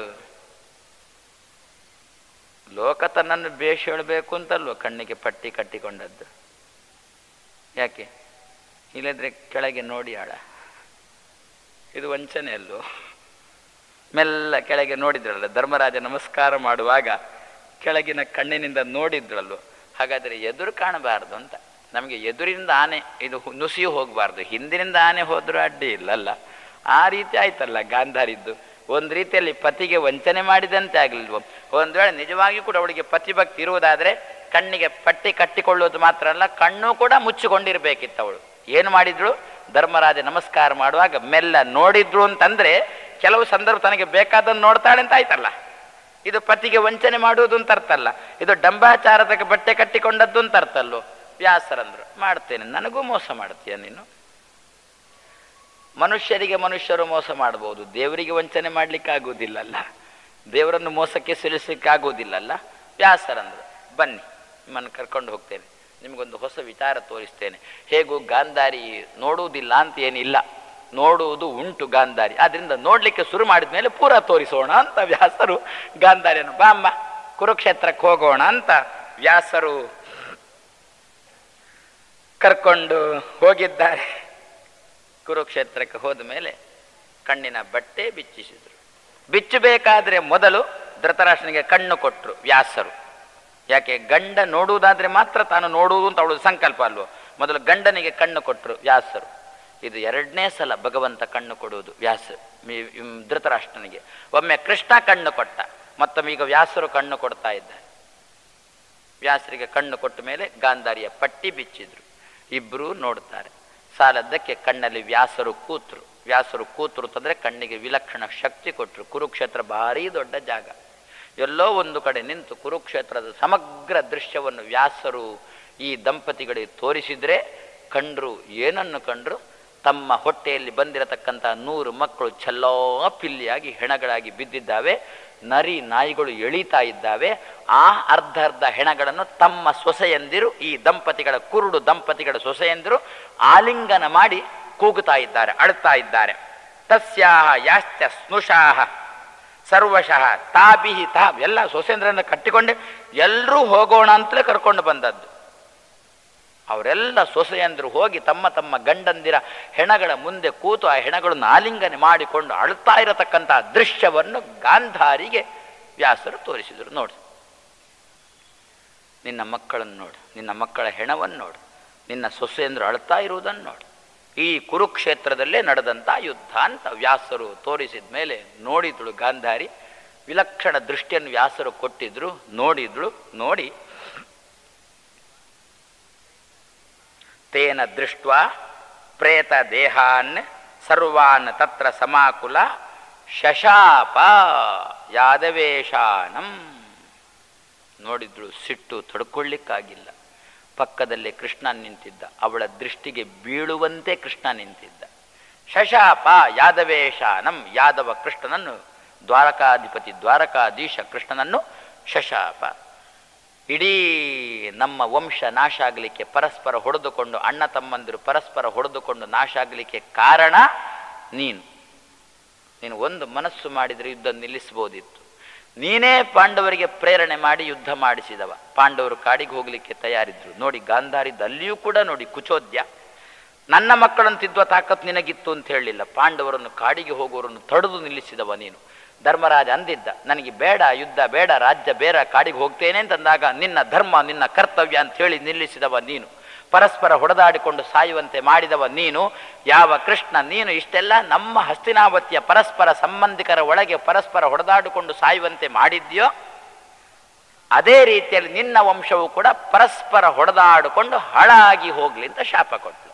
ಲೋಕ ತನ್ನನ್ನು ಬೇಷ ಹೇಳಬೇಕು ಅಂತಲ್ವ ಕಣ್ಣಿಗೆ ಪಟ್ಟಿ ಕಟ್ಟಿಕೊಂಡದ್ದು ಯಾಕೆ ಇಲ್ಲದ್ರೆ ಕೆಳಗೆ ನೋಡಿ ಆಳ ಇದು ವಂಚನೆ ಅಲ್ಲೋ ಮೆಲ್ಲ ಕೆಳಗೆ ನೋಡಿದ್ರಲ್ಲ ಧರ್ಮರಾಜ ನಮಸ್ಕಾರ ಮಾಡುವಾಗ ಕೆಳಗಿನ ಕಣ್ಣಿನಿಂದ ನೋಡಿದ್ರಲ್ವ ಹಾಗಾದರೆ ಎದುರು ಕಾಣಬಾರ್ದು ಅಂತ ನಮಗೆ ಎದುರಿನಿಂದ ಆನೆ ಇದು ಹು- ನುಸಿಯು ಹೋಗಬಾರ್ದು ಹಿಂದಿನಿಂದ ಆನೆ ಹೋದ್ರೂ ಅಡ್ಡಿ ಇಲ್ಲಲ್ಲ ಆ ರೀತಿ ಆಯ್ತಲ್ಲ ಗಾಂಧಾರಿದ್ದು ಒಂದು ರೀತಿಯಲ್ಲಿ ಪತಿಗೆ ವಂಚನೆ ಮಾಡಿದಂತೆ ಆಗಲಿಲ್ವ ಒಂದು ವೇಳೆ ನಿಜವಾಗಿಯೂ ಕೂಡ ಅವಳಿಗೆ ಪತಿಭಕ್ತಿ ಇರುವುದಾದರೆ ಕಣ್ಣಿಗೆ ಪಟ್ಟಿ ಕಟ್ಟಿಕೊಳ್ಳುವುದು ಮಾತ್ರ ಅಲ್ಲ ಕಣ್ಣು ಕೂಡ ಮುಚ್ಚಿಕೊಂಡಿರ್ಬೇಕಿತ್ತು ಅವಳು ಏನು ಮಾಡಿದ್ಳು ಧರ್ಮರಾಜ ನಮಸ್ಕಾರ ಮಾಡುವಾಗ ಮೆಲ್ಲ ನೋಡಿದ್ರು ಅಂತಂದ್ರೆ ಕೆಲವು ಸಂದರ್ಭ ತನಗೆ ಬೇಕಾದನ್ನು ನೋಡ್ತಾಳೆ ಅಂತ ಆಯ್ತಲ್ಲ ಇದು ಪತಿಗೆ ವಂಚನೆ ಮಾಡುವುದು ಅಂತ ಅರ್ಥ ಅಲ್ಲ ಇದು ಡಂಬಾಚಾರದಕ್ಕೆ ಬಟ್ಟೆ ಕಟ್ಟಿಕೊಂಡದ್ದು ಅಂತ ಅರ್ಥ ಅಲ್ಲೋ ವ್ಯಾಸರಂದ್ರು ಮಾಡ್ತೇನೆ ನನಗೂ ಮೋಸ ಮಾಡ್ತೀಯ ನೀನು ಮನುಷ್ಯರಿಗೆ ಮನುಷ್ಯರು ಮೋಸ ಮಾಡಬಹುದು ದೇವರಿಗೆ ವಂಚನೆ ಮಾಡ್ಲಿಕ್ಕಾಗುವುದಿಲ್ಲಲ್ಲ ದೇವರನ್ನು ಮೋಸಕ್ಕೆ ಸಿಲಿಸಲಿಕ್ಕಾಗುವುದಿಲ್ಲಲ್ಲ ವ್ಯಾಸರಂದ್ರು ಬನ್ನಿ ನಿಮ್ಮನ್ನು ಕರ್ಕೊಂಡು ಹೋಗ್ತೇನೆ ನಿಮಗೊಂದು ಹೊಸ ವಿಚಾರ ತೋರಿಸ್ತೇನೆ ಹೇಗೂ ಗಾಂಧಾರಿ ನೋಡುವುದಿಲ್ಲ ಅಂತ ಏನಿಲ್ಲ ನೋಡುವುದು ಉಂಟು ಗಾಂಧಾರಿ ಆದ್ರಿಂದ ನೋಡ್ಲಿಕ್ಕೆ ಶುರು ಮಾಡಿದ ಮೇಲೆ ಪೂರ ತೋರಿಸೋಣ ಅಂತ ವ್ಯಾಸರು ಗಾಂಧಾರಿಯನ್ನು ಬಾಮ್ಮ ಕುರುಕ್ಷೇತ್ರಕ್ಕೆ ಹೋಗೋಣ ಅಂತ ವ್ಯಾಸರು ಕರ್ಕೊಂಡು ಹೋಗಿದ್ದಾರೆ ಕುರುಕ್ಷೇತ್ರಕ್ಕೆ ಹೋದ ಮೇಲೆ ಕಣ್ಣಿನ ಬಟ್ಟೆ ಬಿಚ್ಚಿಸಿದ್ರು ಬಿಚ್ಚಬೇಕಾದ್ರೆ ಮೊದಲು ಧೃತರಾಷ್ಟ್ರನಿಗೆ ಕಣ್ಣು ಕೊಟ್ಟರು ವ್ಯಾಸರು ಯಾಕೆ ಗಂಡ ನೋಡುವುದಾದ್ರೆ ಮಾತ್ರ ತಾನು ನೋಡುವುದು ಅಂತ ಅವಳು ಸಂಕಲ್ಪ ಅಲ್ವೋ ಮೊದಲು ಗಂಡನಿಗೆ ಕಣ್ಣು ಕೊಟ್ಟರು ವ್ಯಾಸರು ಇದು ಎರಡನೇ ಸಲ ಭಗವಂತ ಕಣ್ಣು ಕೊಡುವುದು ವ್ಯಾಸ ಮಿ- ಇಮ್ ಧೃತರಾಷ್ಟ್ರನಿಗೆ ಒಮ್ಮೆ ಕೃಷ್ಣ ಕಣ್ಣು ಕೊಟ್ಟ ಮತ್ತೊಮ್ಮೆ ಈಗ ವ್ಯಾಸರು ಕಣ್ಣು ಕೊಡ್ತಾ ಇದ್ದಾರೆ ವ್ಯಾಸರಿಗೆ ಕಣ್ಣು ಕೊಟ್ಟ ಮೇಲೆ ಗಾಂಧಾರಿಯ ಪಟ್ಟಿ ಬಿಚ್ಚಿದ್ರು ಇಬ್ಬರೂ ನೋಡ್ತಾರೆ ಸಾಲದ್ದಕ್ಕೆ ಕಣ್ಣಲ್ಲಿ ವ್ಯಾಸರು ಕೂತರು ವ್ಯಾಸರು ಕೂತರು ಅಂತಂದ್ರೆ ಕಣ್ಣಿಗೆ ವಿಲಕ್ಷಣ ಶಕ್ತಿ ಕೊಟ್ಟರು ಕುರುಕ್ಷೇತ್ರ ಭಾರಿ ದೊಡ್ಡ ಜಾಗ ಎಲ್ಲೋ ಒಂದು ಕಡೆ ನಿಂತು ಕುರುಕ್ಷೇತ್ರದ ಸಮಗ್ರ ದೃಶ್ಯವನ್ನು ವ್ಯಾಸರು ಈ ದಂಪತಿಗಳಿಗೆ ತೋರಿಸಿದ್ರೆ ಕಂಡ್ರು ಏನನ್ನು ಕಂಡ್ರು ತಮ್ಮ ಹೊಟ್ಟೆಯಲ್ಲಿ ಬಂದಿರತಕ್ಕಂಥ ನೂರು ಮಕ್ಕಳು ಛಲ್ಲೋ ಪಿಲ್ಲಿಯಾಗಿ ಹೆಣಗಳಾಗಿ ಬಿದ್ದಿದ್ದಾವೆ ನರಿ ನಾಯಿಗಳು ಎಳೀತಾ ಇದ್ದಾವೆ ಆ ಅರ್ಧ ಅರ್ಧ ಹೆಣಗಳನ್ನು ತಮ್ಮ ಸೊಸೆಯಂದಿರು ಈ ದಂಪತಿಗಳ ಕುರುಡು ದಂಪತಿಗಳ ಸೊಸೆಯಂದಿರು ಆಲಿಂಗನ ಮಾಡಿ ಕೂಗುತ್ತಾ ಇದ್ದಾರೆ ಅಳ್ತಾ ಇದ್ದಾರೆ ತಸ್ಯಾಹ ಯಾಶ್ಚ ಸ್ನುಷಾಹ ಸರ್ವಶಃ ತಾಬಿಹಿ ತಾ ಎಲ್ಲ ಸೊಸೆಂದ್ರನ್ನ ಕಟ್ಟಿಕೊಂಡೆ ಎಲ್ಲರೂ ಹೋಗೋಣ ಅಂತಲೇ ಕರ್ಕೊಂಡು ಬಂದದ್ದು ಅವರೆಲ್ಲ ಸೊಸೆಯಂದರು ಹೋಗಿ ತಮ್ಮ ತಮ್ಮ ಗಂಡಂದಿರ ಹೆಣಗಳ ಮುಂದೆ ಕೂತು ಆ ಹೆಣಗಳನ್ನು ಆಲಿಂಗನೆ ಮಾಡಿಕೊಂಡು ಅಳ್ತಾ ಇರತಕ್ಕಂಥ ದೃಶ್ಯವನ್ನು ಗಾಂಧಾರಿಗೆ ವ್ಯಾಸರು ತೋರಿಸಿದರು ನೋಡಿ ನಿನ್ನ ಮಕ್ಕಳನ್ನು ನೋಡು ನಿನ್ನ ಮಕ್ಕಳ ಹೆಣವನ್ನು ನೋಡು ನಿನ್ನ ಸೊಸೆಯಂದ್ರು ಅಳ್ತಾ ಇರುವುದನ್ನು ನೋಡು ಈ ಕುರುಕ್ಷೇತ್ರದಲ್ಲೇ ನಡೆದಂಥ ಯುದ್ಧ ಅಂತ ವ್ಯಾಸರು ತೋರಿಸಿದ ಮೇಲೆ ನೋಡಿದಳು ಗಾಂಧಾರಿ ವಿಲಕ್ಷಣ ದೃಷ್ಟಿಯನ್ನು ವ್ಯಾಸರು ಕೊಟ್ಟಿದ್ರು ನೋಡಿದ್ಳು ನೋಡಿ ತೇನ ದೃಷ್ಟ ಪ್ರೇತ ದೇಹಾನ್ ಸರ್ವಾನ್ ತತ್ರ ಸಮಾಕುಲ ಶಶಾಪ ಯಾದವೇಶಾನಂ ನೋಡಿದ್ಳು ಸಿಟ್ಟು ತಡ್ಕೊಳ್ಳಿಕ್ಕಾಗಿಲ್ಲ ಪಕ್ಕದಲ್ಲೇ ಕೃಷ್ಣ ನಿಂತಿದ್ದ ಅವಳ ದೃಷ್ಟಿಗೆ ಬೀಳುವಂತೆ ಕೃಷ್ಣ ನಿಂತಿದ್ದ ಶಶಾಪ ಯಾದವೇಶಾನಂ ಯಾದವ ಕೃಷ್ಣನನ್ನು ದ್ವಾರಕಾಧಿಪತಿ ದ್ವಾರಕಾಧೀಶ ಕೃಷ್ಣನನ್ನು ಶಶಾಪ ಇಡೀ ನಮ್ಮ ವಂಶ ನಾಶ ಆಗಲಿಕ್ಕೆ ಪರಸ್ಪರ ಹೊಡೆದುಕೊಂಡು ಅಣ್ಣ ತಮ್ಮಂದಿರು ಪರಸ್ಪರ ಹೊಡೆದುಕೊಂಡು ನಾಶ ಆಗಲಿಕ್ಕೆ ಕಾರಣ ನೀನು ನೀನು ಒಂದು ಮನಸ್ಸು ಮಾಡಿದರೆ ಯುದ್ಧ ನಿಲ್ಲಿಸಬಹುದಿತ್ತು ನೀನೇ ಪಾಂಡವರಿಗೆ ಪ್ರೇರಣೆ ಮಾಡಿ ಯುದ್ಧ ಮಾಡಿಸಿದವ ಪಾಂಡವರು ಕಾಡಿಗೆ ಹೋಗಲಿಕ್ಕೆ ತಯಾರಿದ್ರು ನೋಡಿ ಗಾಂಧಾರಿದ್ದು ಅಲ್ಲಿಯೂ ಕೂಡ ನೋಡಿ ಕುಚೋದ್ಯ ನನ್ನ ಮಕ್ಕಳನ್ನು ತಿದ್ದುವ ತಾಕತ್ ನಿನಗಿತ್ತು ಅಂತ ಹೇಳಲಿಲ್ಲ ಪಾಂಡವರನ್ನು ಕಾಡಿಗೆ ಹೋಗುವವರನ್ನು ತಡೆದು ನಿಲ್ಲಿಸಿದವ ನೀನು ಧರ್ಮರಾಜ ಅಂದಿದ್ದ ನನಗೆ ಬೇಡ ಯುದ್ಧ ಬೇಡ ರಾಜ್ಯ ಬೇಡ ಕಾಡಿಗೆ ಹೋಗ್ತೇನೆ ಅಂತಂದಾಗ ನಿನ್ನ ಧರ್ಮ ನಿನ್ನ ಕರ್ತವ್ಯ ಅಂತ ಹೇಳಿ ನಿಲ್ಲಿಸಿದವ ನೀನು ಪರಸ್ಪರ ಹೊಡೆದಾಡಿಕೊಂಡು ಸಾಯುವಂತೆ ಮಾಡಿದವ ನೀನು ಯಾವ ಕೃಷ್ಣ ನೀನು ಇಷ್ಟೆಲ್ಲ ನಮ್ಮ ಹಸ್ತಿನಾವತಿಯ ಪರಸ್ಪರ ಸಂಬಂಧಿಕರ ಒಳಗೆ ಪರಸ್ಪರ ಹೊಡೆದಾಡಿಕೊಂಡು ಸಾಯುವಂತೆ ಮಾಡಿದ್ಯೋ ಅದೇ ರೀತಿಯಲ್ಲಿ ನಿನ್ನ ವಂಶವು ಕೂಡ ಪರಸ್ಪರ ಹೊಡೆದಾಡಿಕೊಂಡು ಹಾಳಾಗಿ ಹೋಗ್ಲಿ ಅಂತ ಶಾಪ ಕೊಟ್ಲು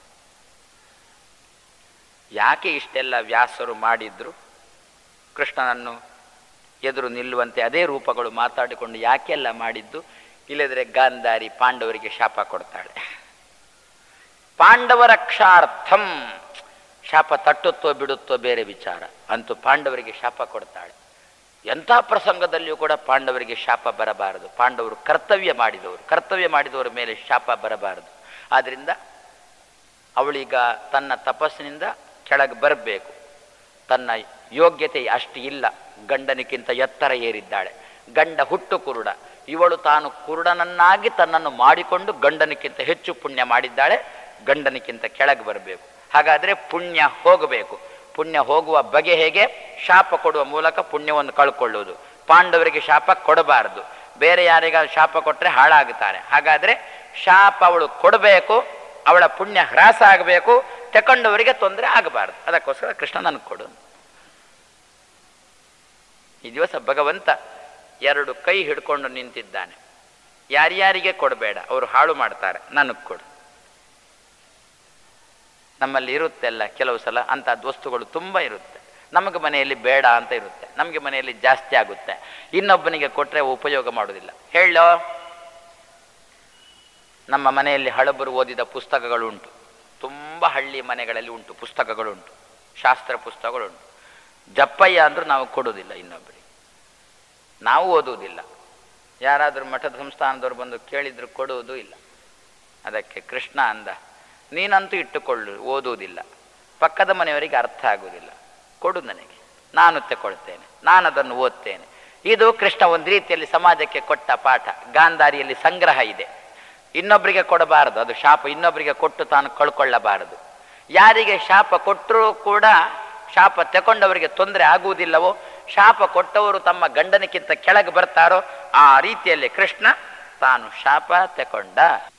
ಯಾಕೆ ಇಷ್ಟೆಲ್ಲ ವ್ಯಾಸರು ಮಾಡಿದ್ರು ಕೃಷ್ಣನನ್ನು ಎದುರು ನಿಲ್ಲುವಂತೆ ಅದೇ ರೂಪಗಳು ಮಾತಾಡಿಕೊಂಡು ಯಾಕೆಲ್ಲ ಮಾಡಿದ್ದು ಇಲ್ಲದ್ರೆ ಗಾಂಧಾರಿ ಪಾಂಡವರಿಗೆ ಶಾಪ ಕೊಡ್ತಾಳೆ ಪಾಂಡವರ ಕ್ಷಾರ್ಥಂ ಶಾಪ ತಟ್ಟುತ್ತೋ ಬಿಡುತ್ತೋ ಬೇರೆ ವಿಚಾರ ಅಂತೂ ಪಾಂಡವರಿಗೆ ಶಾಪ ಕೊಡ್ತಾಳೆ ಎಂಥ ಪ್ರಸಂಗದಲ್ಲಿಯೂ ಕೂಡ ಪಾಂಡವರಿಗೆ ಶಾಪ ಬರಬಾರದು ಪಾಂಡವರು ಕರ್ತವ್ಯ ಮಾಡಿದವರು ಕರ್ತವ್ಯ ಮಾಡಿದವರ ಮೇಲೆ ಶಾಪ ಬರಬಾರದು ಆದ್ರಿಂದ ಅವಳೀಗ ತನ್ನ ತಪಸ್ಸಿನಿಂದ ಕೆಳಗೆ ಬರಬೇಕು ತನ್ನ ಯೋಗ್ಯತೆ ಅಷ್ಟು ಇಲ್ಲ ಗಂಡನಿಗಿಂತ ಎತ್ತರ ಏರಿದ್ದಾಳೆ ಗಂಡ ಹುಟ್ಟು ಕುರುಡ ಇವಳು ತಾನು ಕುರುಡನನ್ನಾಗಿ ತನ್ನನ್ನು ಮಾಡಿಕೊಂಡು ಗಂಡನಿಗಿಂತ ಹೆಚ್ಚು ಪುಣ್ಯ ಮಾಡಿದ್ದಾಳೆ ಗಂಡನಿಗಿಂತ ಕೆಳಗೆ ಬರಬೇಕು ಹಾಗಾದರೆ ಪುಣ್ಯ ಹೋಗಬೇಕು ಪುಣ್ಯ ಹೋಗುವ ಬಗೆ ಹೇಗೆ ಶಾಪ ಕೊಡುವ ಮೂಲಕ ಪುಣ್ಯವನ್ನು ಕಳ್ಕೊಳ್ಳುವುದು ಪಾಂಡವರಿಗೆ ಶಾಪ ಕೊಡಬಾರದು ಬೇರೆ ಯಾರಿಗಾದ್ರು ಶಾಪ ಕೊಟ್ಟರೆ ಹಾಳಾಗುತ್ತಾರೆ ಹಾಗಾದರೆ ಶಾಪ ಅವಳು ಕೊಡಬೇಕು ಅವಳ ಪುಣ್ಯ ಹ್ರಾಸ ಆಗಬೇಕು ತಕೊಂಡವರಿಗೆ ತೊಂದರೆ ಆಗಬಾರದು ಅದಕ್ಕೋಸ್ಕರ ಕೃಷ್ಣ ನನಗೆ ಕೊಡು ಈ ದಿವಸ ಭಗವಂತ ಎರಡು ಕೈ ಹಿಡ್ಕೊಂಡು ನಿಂತಿದ್ದಾನೆ ಯಾರ್ಯಾರಿಗೆ ಕೊಡಬೇಡ ಅವರು ಹಾಳು ಮಾಡ್ತಾರೆ ನನಗೆ ಕೊಡು ನಮ್ಮಲ್ಲಿ ಇರುತ್ತೆಲ್ಲ ಕೆಲವು ಸಲ ಅಂಥ ವಸ್ತುಗಳು ತುಂಬ ಇರುತ್ತೆ ನಮಗೆ ಮನೆಯಲ್ಲಿ ಬೇಡ ಅಂತ ಇರುತ್ತೆ ನಮಗೆ ಮನೆಯಲ್ಲಿ ಜಾಸ್ತಿ ಆಗುತ್ತೆ ಇನ್ನೊಬ್ಬನಿಗೆ ಕೊಟ್ಟರೆ ಉಪಯೋಗ ಮಾಡೋದಿಲ್ಲ ಹೇಳೋ ನಮ್ಮ ಮನೆಯಲ್ಲಿ ಹಳಬರು ಓದಿದ ಪುಸ್ತಕಗಳುಂಟು ತುಂಬ ಹಳ್ಳಿ ಮನೆಗಳಲ್ಲಿ ಉಂಟು ಪುಸ್ತಕಗಳುಂಟು ಶಾಸ್ತ್ರ ಪುಸ್ತಕಗಳುಂಟು ಜಪ್ಪಯ್ಯ ಅಂದರೂ ನಾವು ಕೊಡೋದಿಲ್ಲ ಇನ್ನೊಬ್ಬರಿಗೆ ನಾವು ಓದುವುದಿಲ್ಲ ಯಾರಾದರೂ ಮಠದ ಸಂಸ್ಥಾನದವ್ರು ಬಂದು ಕೇಳಿದ್ರು ಕೊಡುವುದೂ ಇಲ್ಲ ಅದಕ್ಕೆ ಕೃಷ್ಣ ಅಂದ ನೀನಂತೂ ಇಟ್ಟುಕೊಳ್ಳು ಓದುವುದಿಲ್ಲ ಪಕ್ಕದ ಮನೆಯವರಿಗೆ ಅರ್ಥ ಆಗುವುದಿಲ್ಲ ಕೊಡು ನನಗೆ ನಾನು ತಗೊಳ್ತೇನೆ ನಾನು ಅದನ್ನು ಓದ್ತೇನೆ ಇದು ಕೃಷ್ಣ ಒಂದು ರೀತಿಯಲ್ಲಿ ಸಮಾಜಕ್ಕೆ ಕೊಟ್ಟ ಪಾಠ ಗಾಂಧಾರಿಯಲ್ಲಿ ಸಂಗ್ರಹ ಇದೆ ಇನ್ನೊಬ್ಬರಿಗೆ ಕೊಡಬಾರದು ಅದು ಶಾಪ ಇನ್ನೊಬ್ಬರಿಗೆ ಕೊಟ್ಟು ತಾನು ಕಳ್ಕೊಳ್ಳಬಾರದು ಯಾರಿಗೆ ಶಾಪ ಕೊಟ್ಟರೂ ಕೂಡ ಶಾಪ ತಗೊಂಡವರಿಗೆ ತೊಂದರೆ ಆಗುವುದಿಲ್ಲವೋ ಶಾಪ ಕೊಟ್ಟವರು ತಮ್ಮ ಗಂಡನಕ್ಕಿಂತ ಕೆಳಗೆ ಬರ್ತಾರೋ ಆ ರೀತಿಯಲ್ಲಿ ಕೃಷ್ಣ ತಾನು ಶಾಪ ತಕೊಂಡ